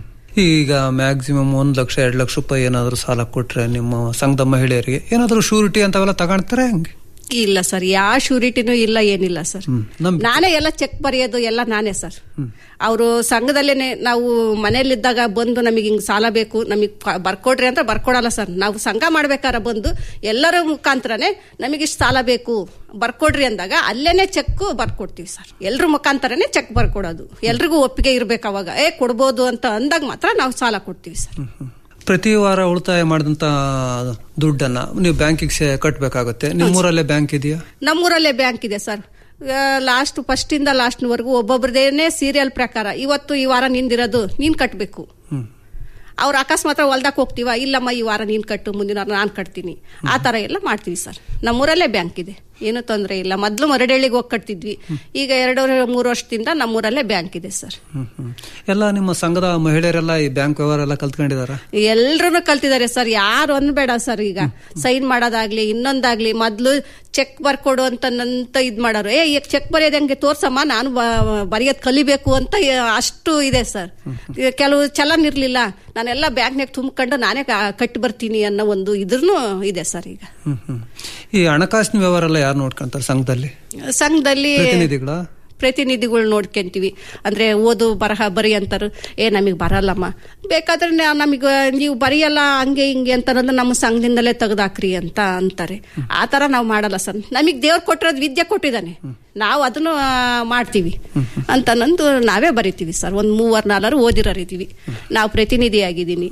ಈಗ ಮ್ಯಾಕ್ಸಿಮಮ್ ಒಂದ್ ಲಕ್ಷ ಎರಡ್ ಲಕ್ಷ ರೂಪಾಯಿ ಏನಾದ್ರು ಸಾಲ ಕೊಟ್ರೆ ನಿಮ್ಮ ಸಂಘದ ಮಹಿಳೆಯರಿಗೆ ಏನಾದ್ರು ಶೂರಿಟಿ ಅಂತವೆಲ್ಲ ತಗೊಂಡ್ತಾರೆ ಹೆಂಗೆ ಇಲ್ಲ ಸರ್ ಯಾವ ಶೂರಿಟಿನೂ ಇಲ್ಲ ಏನಿಲ್ಲ ಸರ್ ನಮ್ ನಾನೇ ಎಲ್ಲ ಚೆಕ್ ಬರೆಯೋದು ಎಲ್ಲ ನಾನೇ ಸರ್ ಅವರು ಸಂಘದಲ್ಲೇನೆ ನಾವು ಮನೇಲಿದ್ದಾಗ ಬಂದು ನಮಗೆ ಹಿಂಗ್ ಸಾಲ ಬೇಕು ನಮಗೆ ಬರ್ಕೊಡ್ರಿ ಅಂತ ಬರ್ಕೊಡಲ್ಲ ಸರ್ ನಾವು ಸಂಘ ಮಾಡ್ಬೇಕಾರ ಬಂದು ಎಲ್ಲರ ಮುಖಾಂತರನೇ ನಮಗೆ ಇಷ್ಟು ಸಾಲ ಬೇಕು ಬರ್ಕೊಡ್ರಿ ಅಂದಾಗ ಅಲ್ಲೇನೆ ಚೆಕ್ ಬರ್ಕೊಡ್ತೀವಿ ಸರ್ ಎಲ್ರ ಮುಖಾಂತರನೇ ಚೆಕ್ ಬರ್ಕೊಡೋದು ಎಲ್ರಿಗೂ ಒಪ್ಪಿಗೆ ಇರ್ಬೇಕು ಅವಾಗ ಏ ಕೊಡ್ಬೋದು ಅಂತ ಅಂದಾಗ ಮಾತ್ರ ನಾವು ಸಾಲ ಕೊಡ್ತೀವಿ ಸರ್ ಪ್ರತಿ ವಾರ ಉಳಿತಾಯ ಮಾಡಿದಂತ ದುಡ್ಡನ್ನ ನೀವು ಬ್ಯಾಂಕಿಗೆ ಕಟ್ಟಬೇಕಾಗುತ್ತೆ ನಿಮ್ಮೂರಲ್ಲೇ ಬ್ಯಾಂಕ್ ಇದೆಯಾ ನಮ್ಮೂರಲ್ಲೇ ಬ್ಯಾಂಕ್ ಇದೆ ಸರ್ ಲಾಸ್ಟ್ ಫಸ್ಟ್ ಇಂದ ಲಾಸ್ಟ್ವರೆಗೂ ಒಬ್ಬೊಬ್ರದೇನೆ ಸೀರಿಯಲ್ ಪ್ರಕಾರ ಇವತ್ತು ಈ ವಾರ ನಿಂದಿರೋದು ನೀನ್ ಕಟ್ಟಬೇಕು ಅವ್ರು ಅಕಸ್ಮಾತ್ ಹೊಲ್ದಕ್ಕೆ ಹೋಗ್ತೀವ ಇಲ್ಲಮ್ಮ ಈ ವಾರ ನೀನ್ ಕಟ್ಟು ಮುಂದಿನ ವಾರ ನಾನು ಕಟ್ತೀನಿ ಆ ತರ ಎಲ್ಲ ಮಾಡ್ತೀವಿ ಸರ್ ನಮ್ಮೂರಲ್ಲೇ ಬ್ಯಾಂಕ್ ಇದೆ ಏನು ತೊಂದರೆ ಇಲ್ಲ ಮೊದ್ಲು ಮರಡಳ್ಳಿಗೆ ಹೋಗಿ ಕಟ್ತಿದ್ವಿ ಈಗ ಎರಡು ಮೂರು ವರ್ಷದಿಂದ ನಮ್ಮೂರಲ್ಲೇ ಬ್ಯಾಂಕ್ ಇದೆ ಸರ್ ಹ್ಮ್ ಹ್ಮ್. ಎಲ್ಲ ನಿಮ್ಮ ಸಂಘದ ಮಹಿಳೆಯರೆಲ್ಲ ಈ ಬ್ಯಾಂಕ್ ವ್ಯವಹಾರ ಎಲ್ಲ ಕಲ್ತ್ಕೊಂಡಿದಾರ ಎಲ್ರು ಕಲ್ತಿದ್ದಾರೆ ಸರ್ ಯಾರು ಅನ್ಬೇಡ ಸರ್ ಈಗ ಸೈನ್ ಮಾಡೋದಾಗ್ಲಿ ಇನ್ನೊಂದಾಗ್ಲಿ ಮೊದ್ಲು ಚೆಕ್ ಬರ್ಕೊಡು ಅಂತ ನಂತ ಇದ್ ಮಾಡೋರು ಏ ಈಗ ಚೆಕ್ ಬರೆಯೋದು ಹೆಂಗೆ ತೋರ್ಸಮ್ಮ ನಾನು ಬರೆಯೋದ್ ಕಲಿಬೇಕು ಅಂತ ಎ- ಅಷ್ಟು ಇದೆ ಸರ್ ಈಗ ಕೆಲವು ಚಲನ್ ಇರ್ಲಿಲ್ಲ ನಾನೆಲ್ಲ ಬ್ಯಾಂಕ್ನಾಗ ತುಂಬ್ಕೊಂಡು ನಾನೇ ಕ- ಕಟ್ಟಿ ಬರ್ತೀನಿ ಅನ್ನೋ ಒಂದು ಇದ್ರೂ ಇದೆ ಸರ್ ಈಗ ಹ್ಮ್ ಹ್ಮ್. ಈ ಹಣಕಾಸಿನ ವ್ಯವಹಾರ ಎಲ್ಲ ಯಾರು ನೋಡ್ಕೊಂತಾರೆ ಸಂಘದಲ್ಲಿ ಸಂಘದಲ್ಲಿ ಪ್ರತಿನಿಧಿಗಳ ಪ್ರತಿನಿಧಿಗಳು ನೋಡ್ಕೊಂತೀವಿ ಅಂದ್ರೆ ಓದು ಬರಹ ಬರಿ ಅಂತಾರು ಏ ನಮಗೆ ಬರಲ್ಲಮ್ಮ ಬೇಕಾದ್ರೆ ನಮಗೆ ನೀವು ಬರೆಯಲ್ಲ ಹಂಗೆ ಹಿಂಗೆ ಅಂತ ಅನ್ನೋದು ನಮ್ಮ ಸಂಘದಿಂದಲೇ ತೆಗ್ದಾಕ್ರಿ ಅಂತ ಅಂತಾರೆ ಆ ತರ ನಾವು ಮಾಡಲ್ಲ ಸರ್ ನಮಗೆ ದೇವ್ರು ಕೊಟ್ಟಿರೋದು ವಿದ್ಯೆ ಕೊಟ್ಟಿದ್ದಾನೆ ನಾವು ಅದನ್ನು ಆ, ಮಾಡ್ತೀವಿ ಅಂತ ನಂದು ನಾವೇ ಬರಿತೀವಿ ಸರ್ ಒಂದ್ ಮೂವರ್ ನಾಲ್ವರು ಓದಿರೋರಿದ್ದೀವಿ ನಾವು ಪ್ರತಿನಿಧಿ ಆಗಿದ್ದೀನಿ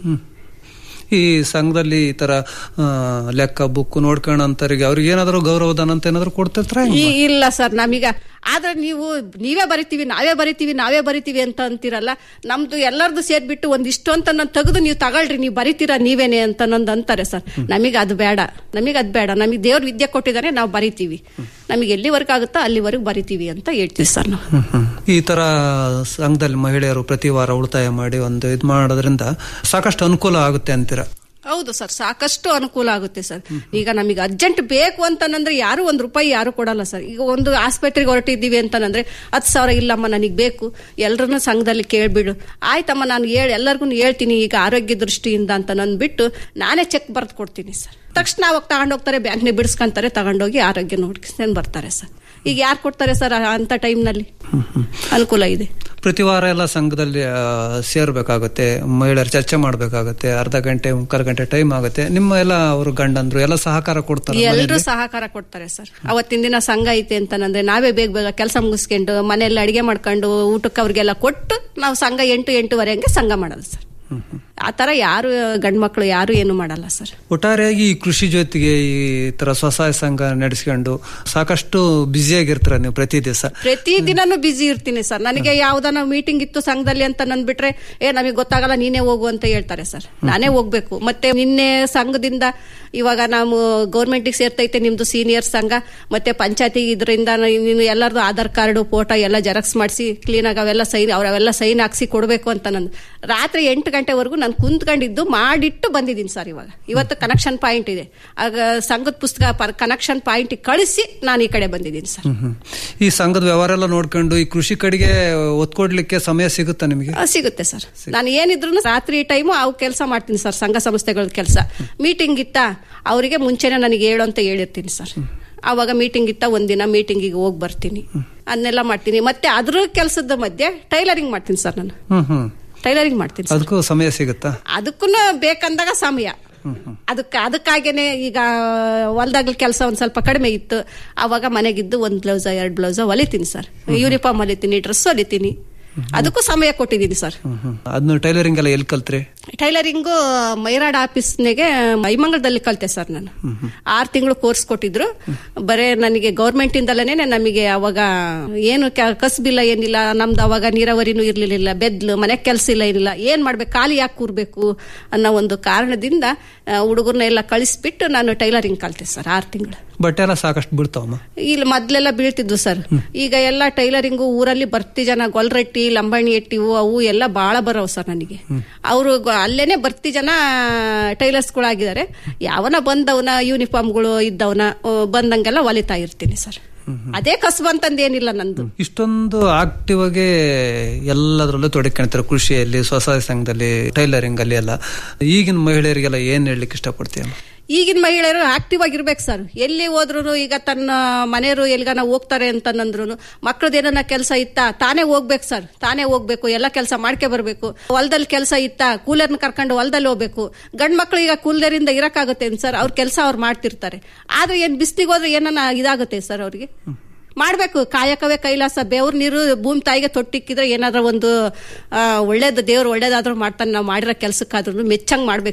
ಈ ಸಂಘದಲ್ಲಿ ಈ ತರ ಆ, ಲೆಕ್ಕ ಬುಕ್ ನೋಡ್ಕೊಂಡಂತರಿಗೆ ಅವ್ರಿಗೆ ಏನಾದ್ರು ಗೌರವಧನ ಅಂತ ಏನಾದ್ರು ಕೊಡ್ತಿರ್ತಾರ ಈ ಇಲ್ಲ ಸರ್ ನಮೀಗ ಆದ್ರೆ ನೀವು ನೀವೇ ಬರಿತೀವಿ ನಾವೇ ಬರಿತೀವಿ ನಾವೇ ಬರಿತೀವಿ ಅಂತ ಅಂತೀರಲ್ಲ ನಮ್ದು ಎಲ್ಲರದು ಸೇರ್ಬಿಟ್ಟು ಒಂದಿಷ್ಟು ಅಂತ ನಾನು ತೆಗೆದು ನೀವು ತಗೊಳ್ರಿ ನೀವು ಬರಿತೀರಾ ನೀವೇನೆ ಅಂತ ನಂದು ಅಂತಾರೆ ಸರ್ ನಮಗೆ ಅದು ಬೇಡ ನಮಗೆ ಅದು ಬೇಡ ನಮಗೆ ದೇವ್ರ ವಿದ್ಯೆ ಕೊಟ್ಟಿದ್ದಾನೆ ನಾವು ಬರಿತೀವಿ ನಮಗೆ ಎಲ್ಲಿವರೆಗೂ ಆಗುತ್ತೋ ಅಲ್ಲಿವರೆಗೂ ಬರಿತೀವಿ ಅಂತ ಹೇಳ್ತೀವಿ ಸರ್ ನಾವು ಹ್ಮ್ ಹ್ಮ್. ಈ ತರ ಸಂಘದಲ್ಲಿ ಮಹಿಳೆಯರು ಪ್ರತಿ ವಾರ ಉಳಿತಾಯ ಮಾಡಿ ಒಂದು ಇದ್ ಮಾಡೋದ್ರಿಂದ ಸಾಕಷ್ಟು ಅನುಕೂಲ ಆಗುತ್ತೆ ಅಂತೀರ ಹೌದು ಸರ್ ಸಾಕಷ್ಟು ಅನುಕೂಲ ಆಗುತ್ತೆ ಸರ್ ಈಗ ನಮಗೆ ಅರ್ಜೆಂಟ್ ಬೇಕು ಅಂತಂದ್ರೆ ಯಾರು ಒಂದ್ ರೂಪಾಯಿ ಯಾರು ಕೊಡಲ್ಲ ಸರ್ ಈಗ ಒಂದು ಆಸ್ಪತ್ರೆಗೆ ಹೊರಟಿದ್ದೀವಿ ಅಂತಂದ್ರೆ ಹತ್ತು ಸಾವಿರ ಇಲ್ಲಮ್ಮ ನನಗೆ ಬೇಕು ಎಲ್ಲರನ್ನು ಸಂಘದಲ್ಲಿ ಕೇಳ್ಬಿಡು ಆಯ್ತಮ್ಮ ನಾನು ಹೇಳಿ ಎಲ್ಲರಿಗೂ ಹೇಳ್ತೀನಿ ಈಗ ಆರೋಗ್ಯ ದೃಷ್ಟಿಯಿಂದ ಅಂತ ನಂದ್ಬಿಟ್ಟು ನಾನೇ ಚೆಕ್ ಬರ್ದು ಕೊಡ್ತೀನಿ ಸರ್ ತಕ್ಷಣ ಅವಾಗ ತಗೊಂಡೋಗ್ತಾರೆ ಬ್ಯಾಂಕ್ನೇ ಬಿಡಿಸ್ಕೊಂತಾರೆ ತಗೊಂಡೋಗಿ ಆರೋಗ್ಯ ನೋಡ್ಕೊಂಡು ಬರ್ತಾರೆ ಸರ್ ಈಗ ಯಾರು ಕೊಡ್ತಾರೆ ಸರ್ ಅಂತ ಟೈಮ್ನಲ್ಲಿ ಅನುಕೂಲ ಇದೆ ಪ್ರತಿ ವಾರ ಎಲ್ಲ ಸಂಘದಲ್ಲಿ ಆ, ಸೇರ್ಬೇಕಾಗತ್ತೆ ಮಹಿಳೆಯರು ಚರ್ಚೆ ಮಾಡ್ಬೇಕಾಗತ್ತೆ ಅರ್ಧ ಗಂಟೆ ಮುಕ್ಕಾಲು ಗಂಟೆ ಟೈಮ್ ಆಗುತ್ತೆ ನಿಮ್ಮ ಎಲ್ಲ ಅವರು ಗಂಡಂದ್ರು ಎಲ್ಲ ಸಹಕಾರ ಕೊಡ್ತಾರೆ ಎಲ್ಲರೂ ಸಹಕಾರ ಕೊಡ್ತಾರೆ ಸರ್ ಅವತ್ತಿನ ದಿನ ಸಂಘ ಐತೆ ಅಂತಂದ್ರೆ ನಾವೇ ಬೇಗ ಬೇಗ ಕೆಲಸ ಮುಗಿಸ್ಕೊಂಡು ಮನೆಯಲ್ಲಿ ಅಡಿಗೆ ಮಾಡ್ಕೊಂಡು ಊಟಕ್ಕೆ ಅವ್ರಿಗೆಲ್ಲ ಕೊಟ್ಟು ನಾವು ಸಂಘ ಎಂಟು ಎಂಟೂವರೆ ಹಂಗೆ ಸಂಘ ಮಾಡೋದು ಸರ್ ಆ ತರ ಯಾರು ಗಂಡ್ಮಕ್ಳು ಯಾರು ಏನು ಮಾಡಲ್ಲ ಸರ್ ಒಟ್ಟಾರೆಯಾಗಿ ಈ ಕೃಷಿ ಜೊತೆಗೆ ಈ ತರ ಸ್ವಸಹಾಯ ಸಂಘ ನಡೆಸ್ಕೊಂಡು ಸಾಕಷ್ಟು ಬ್ಯುಸಿಯಾಗಿರ್ತೀರ ನೀವು ಪ್ರತಿ ದಿವಸ ಪ್ರತಿ ದಿನಾನು ಬಿಸಿ ಇರ್ತೀನಿ ಸರ್ ನನಗೆ ಯಾವ್ದಾನ ಮೀಟಿಂಗ್ ಇತ್ತು ಸಂಘದಲ್ಲಿ ಅಂತ ನನ್ಬಿಟ್ರೆ ಏ ನಮಗೆ ಗೊತ್ತಾಗಲ್ಲ ನೀನೇ ಹೋಗು ಅಂತ ಹೇಳ್ತಾರೆ ಸರ್ ನಾನೇ ಹೋಗ್ಬೇಕು ಮತ್ತೆ ನಿನ್ನೆ ಸಂಘದಿಂದ ಇವಾಗ ನಾವು ಗೌರ್ಮೆಂಟಿಗೆ ಸೇರ್ತೈತೆ ನಿಮ್ದು ಸೀನಿಯರ್ ಸಂಘ ಮತ್ತೆ ಪಂಚಾಯತಿ ಇದರಿಂದ ನೀನು ಎಲ್ಲರದು ಆಧಾರ್ ಕಾರ್ಡು ಫೋಟೋ ಎಲ್ಲ ಜೆರಾಕ್ಸ್ ಮಾಡಿಸಿ ಕ್ಲೀನಾಗಿ ಅವೆಲ್ಲ ಸೈನ್ ಅವ್ರವೆಲ್ಲ ಸೈನ್ ಹಾಕ್ಸಿ ಕೊಡಬೇಕು ಅಂತ ನಂದು ರಾತ್ರಿ ಎಂಟು ಗಂಟೆವರೆಗೂ ನಾನು ಕುಂತ್ಕೊಂಡಿದ್ದು ಮಾಡಿಟ್ಟು ಬಂದಿದ್ದೀನಿ ಸರ್ ಇವಾಗ ಇವತ್ತು ಕನೆಕ್ಷನ್ ಪಾಯಿಂಟ್ ಇದೆ ಆಗ ಸಂಘದ ಪುಸ್ತಕ ಕನೆಕ್ಷನ್ ಪಾಯಿಂಟ್ ಕಳಿಸಿ ನಾನು ಈ ಕಡೆ ಬಂದಿದ್ದೀನಿ ಸರ್ ಹ್ಮ್ ಹ್ಮ್. ಈ ಸಂಘದ ವ್ಯವಹಾರ ಎಲ್ಲ ನೋಡ್ಕೊಂಡು ಈ ಕೃಷಿ ಕಡೆಗೆ ಒತ್ತು ಕೊಡ್ಲಿಕ್ಕೆ ಸಮಯ ಸಿಗುತ್ತಾ ನಿಮಗೆ ಆ, ಸಿಗುತ್ತೆ ಸರ್ ನಾನು ಏನಿದ್ರು ರಾತ್ರಿ ಟೈಮು ಅವು ಕೆಲಸ ಮಾಡ್ತೀನಿ ಸರ್ ಸಂಘ ಸಂಸ್ಥೆಗಳ ಕೆಲಸ ಮೀಟಿಂಗ್ ಇತ್ತ ಅವರಿಗೆ ಮುಂಚೆನೆ ನನಗೆ ಹೇಳು ಅಂತ ಹೇಳಿರ್ತೀನಿ ಸರ್ ಆವಾಗ ಮೀಟಿಂಗ್ ಇತ್ತ ಒಂದಿನ ಮೀಟಿಂಗಿಗೆ ಹೋಗಿ ಬರ್ತೀನಿ ಅದನ್ನೆಲ್ಲ ಮಾಡ್ತೀನಿ ಮತ್ತೆ ಅದ್ರ ಕೆಲಸದ ಮಧ್ಯೆ ಟೈಲರಿಂಗ್ ಮಾಡ್ತೀನಿ ಸರ್ ನಾನು ಹ್ಮ್ ಹ್ಮ್ ಟೈಲರಿಂಗ್ ಮಾಡ್ತೀನಿ ಸರ್. ಅದಕ್ಕೂ ಸಮಯ ಸಿಗುತ್ತಾ ಅದಕ್ಕೂ ಬೇಕಂದಾಗ ಸಮಯ ಅದಕ್ಕೆ ಅದಕ್ಕಾಗೇನೆ ಈಗ ಹೊಲ್ದಾಗ್ಲ ಕೆಲಸ ಒಂದ್ ಸ್ವಲ್ಪ ಕಡಿಮೆ ಇತ್ತು ಅವಾಗ ಮನೆಗಿದ್ದು ಒಂದ್ ಬ್ಲೌಸ್ ಎರಡ್ ಬ್ಲೌಸ್ ಹೊಲಿತೀನಿ ಸರ್ ಯೂನಿಫಾರ್ಮ್ ಹೊಲಿತೀನಿ ಡ್ರೆಸ್ ಹೊಲಿತೀನಿ ಅದಕ್ಕೂ ಸಮಯ ಕೊಟ್ಟಿದ್ದೀನಿ ಸರ್ ಹ್ಮ್ ಹ್ಮ್. ಅದನ್ನ ಟೈಲರಿಂಗ್ ಎಲ್ಲ ಎಲ್ಲಿ ಕಲ್ತ್ರಿ ಟೈಲರಿಂಗು ಮೈರಾಡ್ ಆಫೀಸ್ನಾಗೆ ಐಮಂಗಲದಲ್ಲಿ ಕಲ್ತೆ ಸರ್ ನಾನು ಆರು ತಿಂಗಳು ಕೋರ್ಸ್ ಕೊಟ್ಟಿದ್ರು ಬರೇ ನನಗೆ ಗೌರ್ಮೆಂಟ್ ಇಂದಲೇ ನಮಗೆ ಅವಾಗ ಏನು ಕ- ಕಸ್ಬಿಲ್ಲ ಏನಿಲ್ಲ ನಮ್ದು ಅವಾಗ ನೀರಾವರಿನೂ ಇರ್ಲಿಲ್ಲ ಬೆದ್ಲು ಮನೆ ಕೆಲಸ ಇಲ್ಲ ಏನಿಲ್ಲ ಏನ್ ಮಾಡ್ಬೇಕು ಖಾಲಿ ಯಾಕೆ ಕೂರ್ಬೇಕು ಅನ್ನೋ ಒಂದು ಕಾರಣದಿಂದ ಹುಡುಗರನ್ನ ಎಲ್ಲ ಕಳಿಸ್ಬಿಟ್ಟು ನಾನು ಟೈಲರಿಂಗ್ ಕಲ್ತೆ ಸರ್ ಆರು ತಿಂಗಳು ಬಟ್ಟೆ ಎಲ್ಲ ಸಾಕಷ್ಟು ಬೀಳ್ತಾವಮ್ಮ ಇಲ್ಲಿ ಮೊದ್ಲೆಲ್ಲ ಬೀಳ್ತಿದ್ವು ಸರ್ ಈಗ ಎಲ್ಲ ಟೈಲರಿಂಗು ಊರಲ್ಲಿ ಬರ್ತಿ ಜನ ಗೊಲ್ರಟ್ಟಿ ಲಂಬಾಣಿ ಎಟ್ಟಿವು ಅವು ಎಲ್ಲ ಬಾಳ ಬರವು ಸರ್ ನನಗೆ ಅವರು ಅಲ್ಲೇನೆ ಬರ್ತಿ ಜನ ಟೈಲರ್ಸ್ಗಳಾಗಿದ್ದಾರೆ ಯಾವನ ಬಂದವನ ಯೂನಿಫಾರ್ಮ್ಗಳು ಇದ್ದವನ ಆ, ಬಂದಂಗೆಲ್ಲ ಹೊಲಿತಾ ಇರ್ತೀನಿ ಸರ್ ಅದೇ ಕಸಬು ಅಂತಂದು ಏನಿಲ್ಲ ನಂದು ಇಷ್ಟೊಂದು ಆಕ್ಟಿವ್ ಆಗಿ ಎಲ್ಲದರಲ್ಲೂ ತೊಡಕೊಂತಾರೆ ಕೃಷಿಯಲ್ಲಿ ಸ್ವಸಹಾಯ ಸಂಘದಲ್ಲಿ ಟೈಲರಿಂಗ್ ಅಲ್ಲಿ ಎಲ್ಲ ಈಗಿನ ಮಹಿಳೆಯರಿಗೆಲ್ಲ ಏನ್ ಹೇಳಲಿಕ್ಕೆ ಇಷ್ಟಪಡ್ತೀಯಮ್ಮ ಈಗಿನ ಮಹಿಳೆಯರು ಆಕ್ಟಿವ್ ಆಗಿರ್ಬೇಕು ಸರ್ ಎಲ್ಲಿ ಹೋದ್ರು ಈಗ ತನ್ನ ಮನೆಯವರು ಎಲ್ಗಾನ ಹೋಗ್ತಾರೆ ಅಂತಂದ್ರು ಮಕ್ಳದ್ದು ಏನನ್ನ ಕೆಲಸ ಇತ್ತ ತಾನೇ ಹೋಗ್ಬೇಕು ಸರ್ ತಾನೇ ಹೋಗ್ಬೇಕು ಎಲ್ಲ ಕೆಲಸ ಮಾಡ್ಕೆ ಬರ್ಬೇಕು ಹೊಲದಲ್ಲಿ ಕೆಲಸ ಇತ್ತ ಕೂಲರ್ನ ಕರ್ಕೊಂಡು ಹೊಲದಲ್ಲಿ ಹೋಗ್ಬೇಕು ಗಂಡ್ ಮಕ್ಳು ಈಗ ಕೂಲರಿಂದ ಇರಕ್ಕಾಗುತ್ತೆ ಸರ್ ಅವ್ರ ಕೆಲಸ ಅವ್ರು ಮಾಡ್ತಿರ್ತಾರೆ ಆದ್ರೆ ಏನ್ ಬಿಸ್ಲಿಗೆ ಹೋದ್ರೆ ಏನನ್ನ ಇದಾಗುತ್ತೆ ಸರ್ ಅವ್ರಿಗೆ ಮಾಡ್ಬೇಕು ಕಾಯಕವೇ ಕೈಲಾಸ ಬೇವ್ರ ನೀರು ಭೂಮಿ ತಾಯಿಗೆ ತೊಟ್ಟಿಕ್ಕಿದ್ರೆ ಏನಾದ್ರೂ ಒಂದು ಆ, ಒಳ್ಳೇದು ದೇವ್ರು ಒಳ್ಳೇದಾದ್ರೂ ಮಾಡ್ತಾನೆ ನಾವು ಮಾಡಿರೋ ಕೆಲ್ಸಕ್ಕಾದ್ರೂ ಮೆಚ್ಚಂಗ್ ಮಾಡ್ಬೇಕು ಸರ್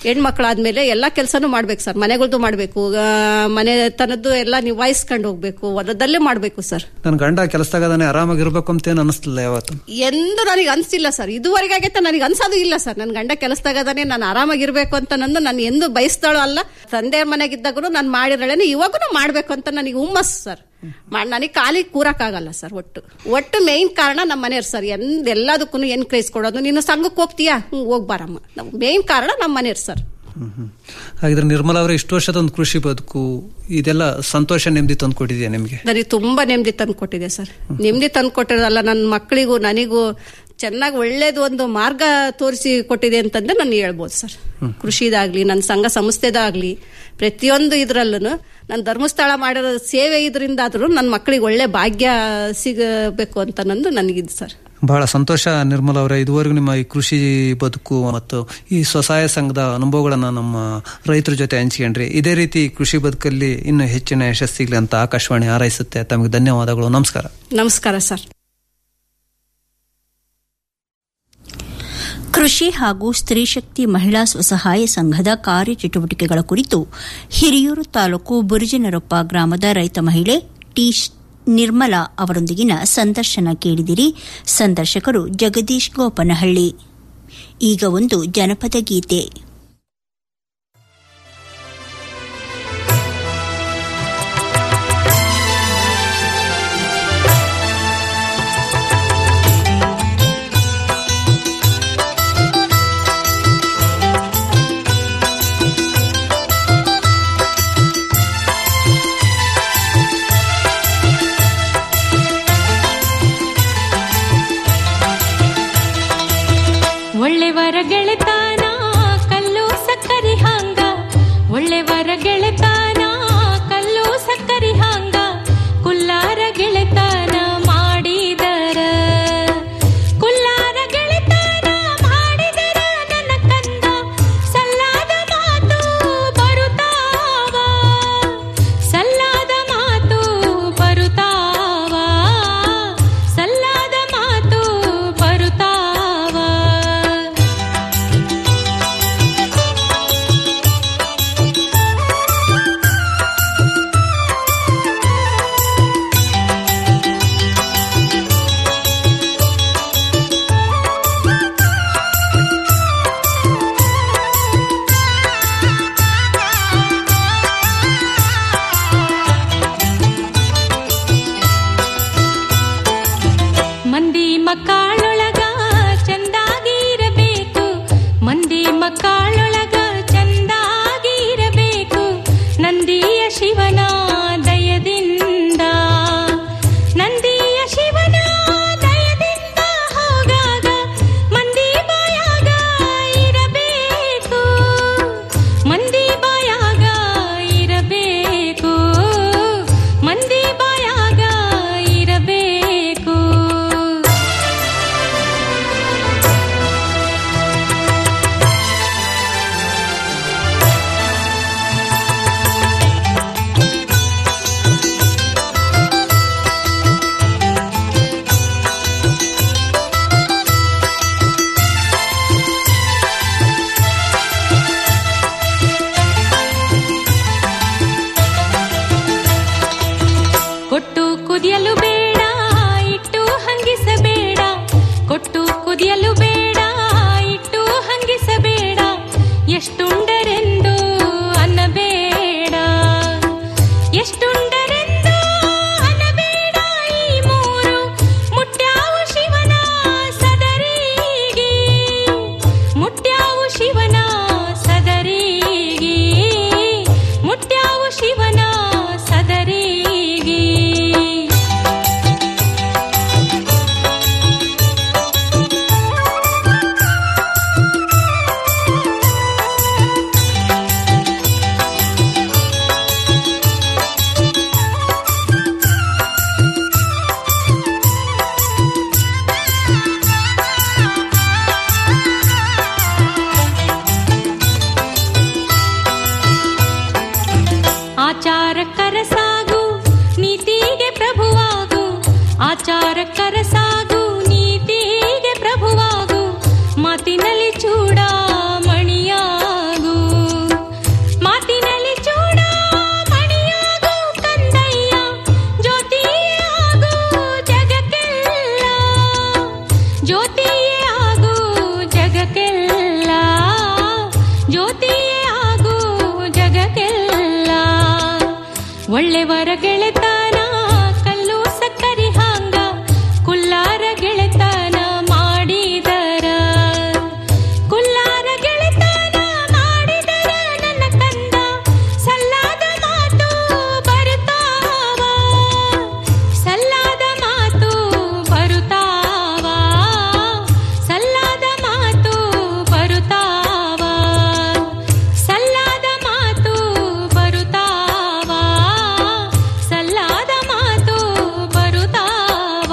ಹೆಣ್ಮಕ್ಳಾದ್ಮೇಲೆ ಎಲ್ಲಾ ಕೆಲಸನೂ ಮಾಡ್ಬೇಕು ಸರ್ ಮನೆಗಳ್ದು ಮಾಡ್ಬೇಕು ಆ, ಮನೆತನದ್ದು ಎಲ್ಲ ನಿಭಾಯಿಸ್ಕೊಂಡು ಹೋಗ್ಬೇಕು ಹೊಲದಲ್ಲೇ ಮಾಡ್ಬೇಕು ಸರ್ ನನ್ನ ಗಂಡ ಕೆಲಸದಾಗದಾನೆ ಆರಾಮಾಗಿರ್ಬೇಕು ಅಂತ ಏನು ಅನಿಸ್ತಿಲ್ಲ ಯಾವತ್ತು ಎಂದು ನನಗೆ ಅನ್ಸಿಲ್ಲ ಸರ್ ಇದುವರೆಗೆ ಆಗೈತೆ ನನಗೆ ಅನ್ಸೋದು ಇಲ್ಲ ಸರ್ ನನ್ನ ಗಂಡ ಕೆಲಸದಾಗದಾನೆ ನಾನು ಆರಾಮಾಗಿರ್ಬೇಕು ಅಂತ ನಂದು ನಾನು ಎಂದು ಬಯಸ್ತಾಳೋ ಅಲ್ಲ ತಂದೆ ಮನೆಗಿದ್ದಾಗೂ ನಾನು ಮಾಡಿರಳೇನೆ ಇವಾಗೂ ಮಾಡ್ಬೇಕು ಅಂತ ನನಗೆ ಹುಮ್ಮಸ್ ಸರ್ ನನಗೆ ಖಾಲಿ ಕೂರಕ್ಕಾಗಲ್ಲ ಸರ್ ಒಟ್ಟು ಒಟ್ಟು ಮೇನ್ ಕಾರಣ ನಮ್ಮ ಮನೆಯವ್ರು ಸರ್ ಎಂದ್ ಎಲ್ಲದಕ್ಕೂ ಎನ್ಕರೇಜ್ ಕೊಡೋದು ನೀನು ಸಂಘಕ್ಕೆ ಹೋಗ್ತೀಯಾ ಹ್ಞೂ ಹೋಗ್ಬಾರಮ್ಮ ನಾವು ಮೇನ್ ಕಾರಣ ನಮ್ಮ ಮನೆಯವ್ರು ಸರ್ ಹಾಗಿದ್ರೆ ನಿರ್ಮಲಾ ಅವರೇ ಇಷ್ಟು ವರ್ಷದ ಒಂದು ಕೃಷಿ ಬದುಕು ಇದೆಲ್ಲ ಸಂತೋಷ ನೆಮ್ಮದಿ ತಂದು ಕೊಟ್ಟಿದೆಯಾ ನಿಮಗೆ ನನಗೆ ತುಂಬಾ ನೆಮ್ಮದಿ ತಂದು ಕೊಟ್ಟಿದೆ ಸರ್ ನೆಮ್ಮದಿ ತಂದು ಕೊಟ್ಟಿರೋದಲ್ಲ ನನ್ನ ಮಕ್ಕಳಿಗೂ ನನಗೂ ಚೆನ್ನಾಗಿ ಒಳ್ಳೇದು ಒಂದು ಮಾರ್ಗ ತೋರಿಸಿ ಕೊಟ್ಟಿದೆ ಅಂತಂದ್ರೆ ನಾನು ಹೇಳ್ಬೋದು ಸರ್ ಕೃಷಿದಾಗ್ಲಿ ನನ್ನ ಸಂಘ ಸಂಸ್ಥೆದಾಗ್ಲಿ ಪ್ರತಿಯೊಂದು ಇದ್ರಲ್ಲೂ ನನ್ನ ಧರ್ಮಸ್ಥಳ ಮಾಡಿರೋ ಸೇವೆ ಇದರಿಂದಾದ್ರೂ ನನ್ನ ಮಕ್ಕಳಿಗೆ ಒಳ್ಳೆ ಭಾಗ್ಯ ಸಿಗಬೇಕು ಅಂತ ನಂದು ನನಗಿದ್ದು ಸರ್ ಬಹಳ ಸಂತೋಷ ನಿರ್ಮಲ ಅವರೇ ಇದುವರೆಗೂ ನಿಮ್ಮ ಈ ಕೃಷಿ ಬದುಕು ಮತ್ತು ಈ ಸ್ವಸಹಾಯ ಸಂಘದ ಅನುಭವಗಳನ್ನ ನಮ್ಮ ರೈತರ ಜೊತೆ ಹಂಚ್ಕೊಂಡ್ರಿ ಇದೇ ರೀತಿ ಕೃಷಿ ಬದುಕಲ್ಲಿ ಇನ್ನೂ ಹೆಚ್ಚಿನ ಯಶಸ್ಸಿಗ್ಲಿ ಅಂತ ಆಕಾಶವಾಣಿ ಹಾರೈಸುತ್ತೆ ತಮಗೆ ಧನ್ಯವಾದಗಳು ನಮಸ್ಕಾರ ನಮಸ್ಕಾರ ಸರ್ ಕೃಷಿ ಹಾಗೂ ಸ್ತ್ರೀ ಶಕ್ತಿ ಮಹಿಳಾ ಸ್ವಸಹಾಯ ಸಂಘದ ಕಾರ್ಯಚಟುವಟಿಕೆಗಳ ಕುರಿತು ಹಿರಿಯೂರು ತಾಲೂಕು ಬುರುಜಿನರೊಪ್ಪ ಗ್ರಾಮದ ರೈತ ಮಹಿಳೆ ಟಿ ನಿರ್ಮಲಾ ಅವರೊಂದಿಗಿನ ಸಂದರ್ಶನ ಕೇಳಿದಿರಿ ಸಂದರ್ಶಕರು ಜಗದೀಶ್ ಗೋಪನಹಳ್ಳಿ ಈಗ ಒಂದು ಜನಪದ ಗೀತೆ ಒಳ್ಳೆವರ ಗೆಳೆತಾನ ಕಲ್ಲು ಸಕ್ಕರಿ ಹಾಂಗ ಒಳ್ಳೆವರ ಗೆಳೆತಾನ ಕಲ್ಲು ಸಕ್ಕರಿ ಹಾಂಗ ಕುಲ್ಲಾರ ಗೆಳೆತಾನ ಮಾಡಿದರ ಕುಲ್ಲಾರ ಗೆಳೆತಾನ ಮಾಡಿದರ ನನ್ನ ಕಂದ ಸಲ್ಲಾದ ಮಾತು ಬರುತ್ತಾವ ಸಲ್ಲಾದ ಮಾತು ಬರುತ್ತಾವ ಸಲ್ಲಾದ ಮಾತು ಬರುತ್ತಾವ ಮಂದಿ ಮಕ್ಕಳೊಳಗ ಚಂದಾಗಿರಬೇಕು ಮಂದಿ ಮಕ್ಕಳೊಳಗ ಚಂದಾಗಿರಬೇಕು ನಂದಿಯ ಶಿವನ ದಯದಿಂದ ನಂದಿಯ ಶಿವನ ದಯದಿಂದ ಹೋಗಾಗ ಮಂದಿ ಬಾಯಾಗ ಇರಬೇಕು ಮಂದಿ ಬಾಯಾಗ ಇರಬೇಕು ಮಂದಿ ಬಾಯಾಗ ಇರಬೇಕು ಕೊಟ್ಟು ಕುದಿಯಲು ಬೇಡ ಇಟ್ಟು ಹಂಗಿಸಬೇಡ ಕೊಟ್ಟು ಕುದಿಯಲು ಬೇಡ ಇಟ್ಟು ಹಂಗಿಸಬೇಡ ಎಷ್ಟುಂಡರೆಂದು ಅನ್ನಬೇಡ ಎಷ್ಟುಂಡರೆಂದು ಅನ್ನಬೇಡ ಈ ಮೂರು ಮುಟ್ಟ್ಯಾವು ಶಿವನ ಸದರಿಗೆ ಮುಟ್ಟ್ಯಾವು ಶಿವನ ಸದರಿಗೆ ಮುಟ್ಟ್ಯಾವು ಶಿವನ ಸದರಿಗೆ ಆಚಾರಕ್ಕರ ಸಾಗು ನೀತಿಗೆ ಪ್ರಭುವಾಗು ಆಚಾರಕ್ಕರ ಸಾಗು ನೀತಿಗೆ ಪ್ರಭುವಾಗು ಮಾತಿನಲ್ಲಿ ಚೂಡ ಮಣಿಯಾಗು ಒಳ್ಳೆವರ ಗೆಳೆತನ ಕಲ್ಲು ಸಕ್ಕರಿ ಹಾಂಗ ಕುಲ್ಲಾರ ಗೆಳೆತನ ಮಾಡಿದರ ಕುಲ್ಲಾರ ಗೆಳೆತನ ಮಾಡಿದರ ನನ್ನ ಕಂದ ಸಲ್ಲಾದ ಮಾತು ಬರುತ್ತಾವ ಸಲ್ಲಾದ ಮಾತು ಬರುತ್ತಾವ ಸಲ್ಲಾದ ಮಾತು ಬರುತ್ತಾವ ಸಲ್ಲಾದ ಮಾತು ಬರುತ್ತಾವ ಸಲ್ಲಾದ ಮಾತು ಬರುತ್ತಾವ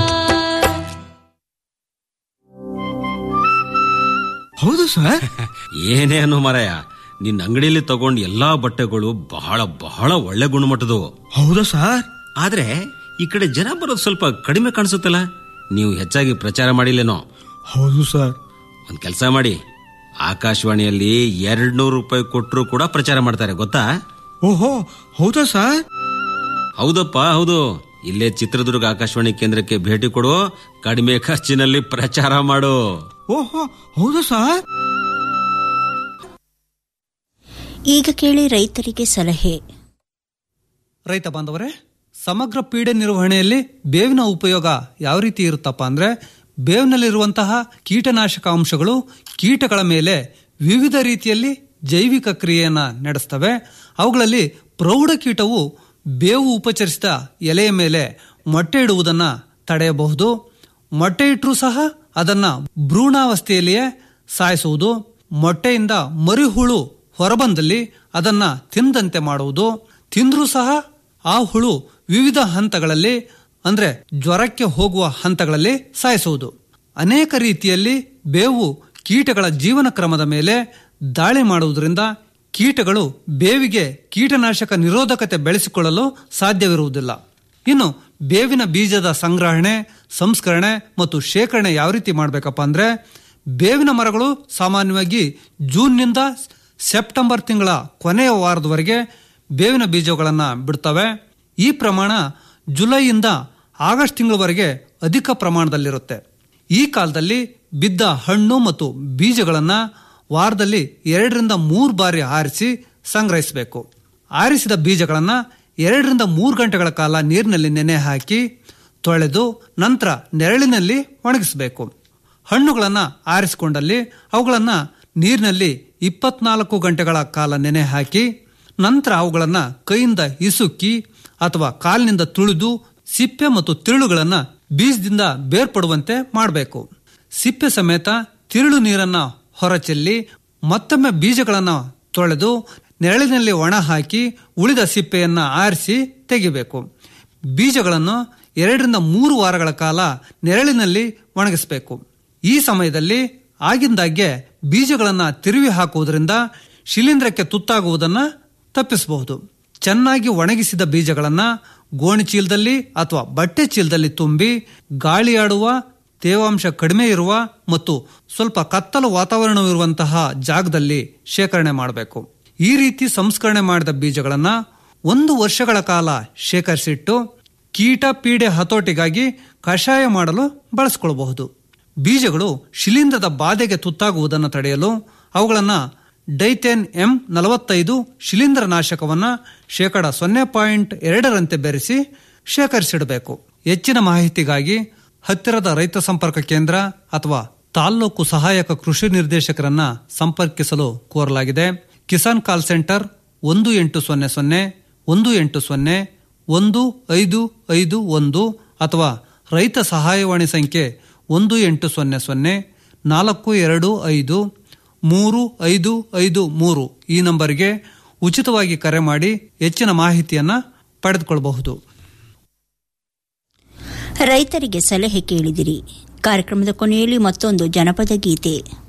ಹೌದು ಸರ್ ಏನೇನು ಮರಯ ನಿನ್ನ ಅಂಗಡಿಯಲ್ಲಿ ತಗೊಂಡ್ ಎಲ್ಲಾ ಬಟ್ಟೆಗಳು ಬಹಳ ಬಹಳ ಒಳ್ಳೆ ಗುಣಮಟ್ಟದವು ಹೌದಾ ಸರ್ ಆದ್ರೆ ಈ ಕಡೆ ಜನ ಬರೋದು ಸ್ವಲ್ಪ ಕಡಿಮೆ ಕಾಣಿಸುತ್ತಲ್ಲ ನೀವು ಹೆಚ್ಚಾಗಿ ಪ್ರಚಾರ ಮಾಡಿಲ್ಲೇನೋ ಹೌದು ಸರ್ ಒಂದ್ ಕೆಲಸ ಮಾಡಿ ಆಕಾಶವಾಣಿಯಲ್ಲಿ ಎರಡ್ ನೂರು ರೂಪಾಯಿ ಕೊಟ್ಟರು ಕೂಡ ಪ್ರಚಾರ ಮಾಡ್ತಾರೆ ಗೊತ್ತಾ ಓಹೋ ಹೌದಾ ಸರ್ ಹೌದಪ್ಪ ಹೌದು ಇಲ್ಲೇ ಚಿತ್ರದುರ್ಗ ಆಕಾಶವಾಣಿ ಕೇಂದ್ರಕ್ಕೆ ಭೇಟಿ ಕೊಡು ಕಡಿಮೆ ಖರ್ಚಿನಲ್ಲಿ ಪ್ರಚಾರ ಮಾಡು ಓಹೋ ಹೌದಾ ಸರ್ ಈಗ ಕೇಳಿ ರೈತರಿಗೆ ಸಲಹೆ ರೈತ ಬಾಂಧವರೇ ಸಮಗ್ರ ಪೀಡೆ ನಿರ್ವಹಣೆಯಲ್ಲಿ ಬೇವಿನ ಉಪಯೋಗ ಯಾವ ರೀತಿ ಇರುತ್ತಪ್ಪ ಅಂದ್ರೆ ಬೇವಿನಲ್ಲಿರುವಂತಹ ಕೀಟನಾಶಕ ಅಂಶಗಳು ಕೀಟಗಳ ಮೇಲೆ ವಿವಿಧ ರೀತಿಯಲ್ಲಿ ಜೈವಿಕ ಕ್ರಿಯೆಯನ್ನ ನಡೆಸ್ತವೆ ಅವುಗಳಲ್ಲಿ ಪ್ರೌಢ ಕೀಟವು ಬೇವು ಉಪಚರಿಸಿದ ಎಲೆಯ ಮೇಲೆ ಮೊಟ್ಟೆ ಇಡುವುದನ್ನ ತಡೆಯಬಹುದು ಮೊಟ್ಟೆ ಇಟ್ಟರೂ ಸಹ ಅದನ್ನ ಭ್ರೂಣಾವಸ್ಥೆಯಲ್ಲಿಯೇ ಸಾಯಿಸುವುದು ಮೊಟ್ಟೆಯಿಂದ ಮರಿಹುಳು ಹೊರಬಂದಲ್ಲಿ ಅದನ್ನ ತಿಂದಂತೆ ಮಾಡುವುದು ತಿಂದ್ರೂ ಸಹ ಆ ಹುಳು ವಿವಿಧ ಹಂತಗಳಲ್ಲಿ ಅಂದ್ರೆ ಜ್ವರಕ್ಕೆ ಹೋಗುವ ಹಂತಗಳಲ್ಲಿ ಸಾಯಿಸುವುದು ಅನೇಕ ರೀತಿಯಲ್ಲಿ ಬೇವು ಕೀಟಗಳ ಜೀವನ ಕ್ರಮದ ಮೇಲೆ ದಾಳಿ ಮಾಡುವುದರಿಂದ ಕೀಟಗಳು ಬೇವಿಗೆ ಕೀಟನಾಶಕ ನಿರೋಧಕತೆ ಬೆಳೆಸಿಕೊಳ್ಳಲು ಸಾಧ್ಯವಿರುವುದಿಲ್ಲ ಇನ್ನು ಬೇವಿನ ಬೀಜದ ಸಂಗ್ರಹಣೆ ಸಂಸ್ಕರಣೆ ಮತ್ತು ಶೇಖರಣೆ ಯಾವ ರೀತಿ ಮಾಡಬೇಕಪ್ಪ ಅಂದ್ರೆ ಬೇವಿನ ಮರಗಳು ಸಾಮಾನ್ಯವಾಗಿ ಜೂನ್ನಿಂದ ಸೆಪ್ಟೆಂಬರ್ ತಿಂಗಳ ಕೊನೆಯ ವಾರದವರೆಗೆ ಬೇವಿನ ಬೀಜಗಳನ್ನು ಬಿಡ್ತವೆ ಈ ಪ್ರಮಾಣ ಜುಲೈಯಿಂದ ಆಗಸ್ಟ್ ತಿಂಗಳವರೆಗೆ ಅಧಿಕ ಪ್ರಮಾಣದಲ್ಲಿರುತ್ತೆ ಈ ಕಾಲದಲ್ಲಿ ಬಿದ್ದ ಹಣ್ಣು ಮತ್ತು ಬೀಜಗಳನ್ನು ವಾರದಲ್ಲಿ ಎರಡರಿಂದ ಮೂರು ಬಾರಿ ಆರಿಸಿ ಸಂಗ್ರಹಿಸಬೇಕು ಆರಿಸಿದ ಬೀಜಗಳನ್ನು ಎರಡರಿಂದ ಮೂರು ಗಂಟೆಗಳ ಕಾಲ ನೀರಿನಲ್ಲಿ ನೆನೆ ಹಾಕಿ ತೊಳೆದು ನಂತರ ನೆರಳಿನಲ್ಲಿ ಒಣಗಿಸಬೇಕು ಹಣ್ಣುಗಳನ್ನು ಆರಿಸಿಕೊಂಡಲ್ಲಿ ಅವುಗಳನ್ನು ನೀರಿನಲ್ಲಿ ಇಪ್ಪತ್ನಾಲ್ಕು ಗಂಟೆಗಳ ಕಾಲ ನೆನೆ ಹಾಕಿ ನಂತರ ಅವುಗಳನ್ನು ಕೈಯಿಂದ ಇಸುಕಿ ಅಥವಾ ಕಾಲಿನಿಂದ ತುಳಿದು ಸಿಪ್ಪೆ ಮತ್ತು ತಿರುಳುಗಳನ್ನು ಬೀಜದಿಂದ ಬೇರ್ಪಡುವಂತೆ ಮಾಡಬೇಕು ಸಿಪ್ಪೆ ಸಮೇತ ತಿರುಳು ನೀರನ್ನ ಹೊರಚೆಲ್ಲಿ ಮತ್ತೊಮ್ಮೆ ಬೀಜಗಳನ್ನು ತೊಳೆದು ನೆರಳಿನಲ್ಲಿ ಒಣ ಹಾಕಿ ಉಳಿದ ಸಿಪ್ಪೆಯನ್ನ ಆರಿಸಿ ತೆಗಿಬೇಕು ಬೀಜಗಳನ್ನು ಎರಡರಿಂದ ಮೂರು ವಾರಗಳ ಕಾಲ ನೆರಳಿನಲ್ಲಿ ಒಣಗಿಸಬೇಕು ಈ ಸಮಯದಲ್ಲಿ ಆಗಿಂದಾಗ್ಗೆ ಬೀಜಗಳನ್ನು ತಿರುವಿ ಹಾಕುವುದರಿಂದ ಶಿಲೀಂಧ್ರಕ್ಕೆ ತುತ್ತಾಗುವುದನ್ನ ತಪ್ಪಿಸಬಹುದು ಚೆನ್ನಾಗಿ ಒಣಗಿಸಿದ ಬೀಜಗಳನ್ನ ಗೋಣಿ ಚೀಲದಲ್ಲಿ ಅಥವಾ ಬಟ್ಟೆ ಚೀಲದಲ್ಲಿ ತುಂಬಿ ಗಾಳಿಯಾಡುವ ತೇವಾಂಶ ಕಡಿಮೆ ಇರುವ ಮತ್ತು ಸ್ವಲ್ಪ ಕತ್ತಲು ವಾತಾವರಣವಿರುವಂತಹ ಜಾಗದಲ್ಲಿ ಶೇಖರಣೆ ಮಾಡಬೇಕು ಈ ರೀತಿ ಸಂಸ್ಕರಣೆ ಮಾಡಿದ ಬೀಜಗಳನ್ನ ಒಂದು ವರ್ಷಗಳ ಕಾಲ ಶೇಖರಿಸಿಟ್ಟು ಕೀಟ ಪೀಡೆ ಹತೋಟಿಗಾಗಿ ಕಷಾಯ ಮಾಡಲು ಬಳಸಿಕೊಳ್ಳಬಹುದು ಬೀಜಗಳು ಶಿಲೀಂಧ್ರದ ಬಾಧೆಗೆ ತುತ್ತಾಗುವುದನ್ನು ತಡೆಯಲು ಅವುಗಳನ್ನು ಡೈಥೆನ್ ಎಂ ನಲವತ್ತೈದು ಶಿಲೀಂಧ್ರ ನಾಶಕವನ್ನ ಶೇಕಡ ಸೊನ್ನೆ ಪಾಯಿಂಟ್ ಎರಡರಂತೆ ಬೆರೆಸಿ ಶೇಖರಿಸಿಡಬೇಕು ಹೆಚ್ಚಿನ ಮಾಹಿತಿಗಾಗಿ ಹತ್ತಿರದ ರೈತ ಸಂಪರ್ಕ ಕೇಂದ್ರ ಅಥವಾ ತಾಲ್ಲೂಕು ಸಹಾಯಕ ಕೃಷಿ ನಿರ್ದೇಶಕರನ್ನ ಸಂಪರ್ಕಿಸಲು ಕೋರಲಾಗಿದೆ ಕಿಸಾನ್ ಕಾಲ್ ಸೆಂಟರ್ ಒಂದು ಎಂಟು ಸೊನ್ನೆ ಸೊನ್ನೆ ಒಂದು ಎಂಟು ಸೊನ್ನೆ ಒಂದು ಐದು ಐದು ಒಂದು ಅಥವಾ ರೈತ ಸಹಾಯವಾಣಿ ಸಂಖ್ಯೆ ಒಂದು ಎಂಟು ಸೊನ್ನೆ ಸೊನ್ನೆ ನಾಲ್ಕು ಎರಡು ಐದು ಮೂರು ಐದು ಐದು ಮೂರು ಈ ನಂಬರ್ಗೆ ಉಚಿತವಾಗಿ ಕರೆ ಮಾಡಿ ಹೆಚ್ಚಿನ ಮಾಹಿತಿಯನ್ನ ಪಡೆದುಕೊಳ್ಳಬಹುದು ರೈತರಿಗೆ ಸಲಹೆ ಕೇಳಿದಿರಿ ಕಾರ್ಯಕ್ರಮದ ಕೊನೆಯಲ್ಲಿ ಮತ್ತೊಂದು ಜನಪದ ಗೀತೆ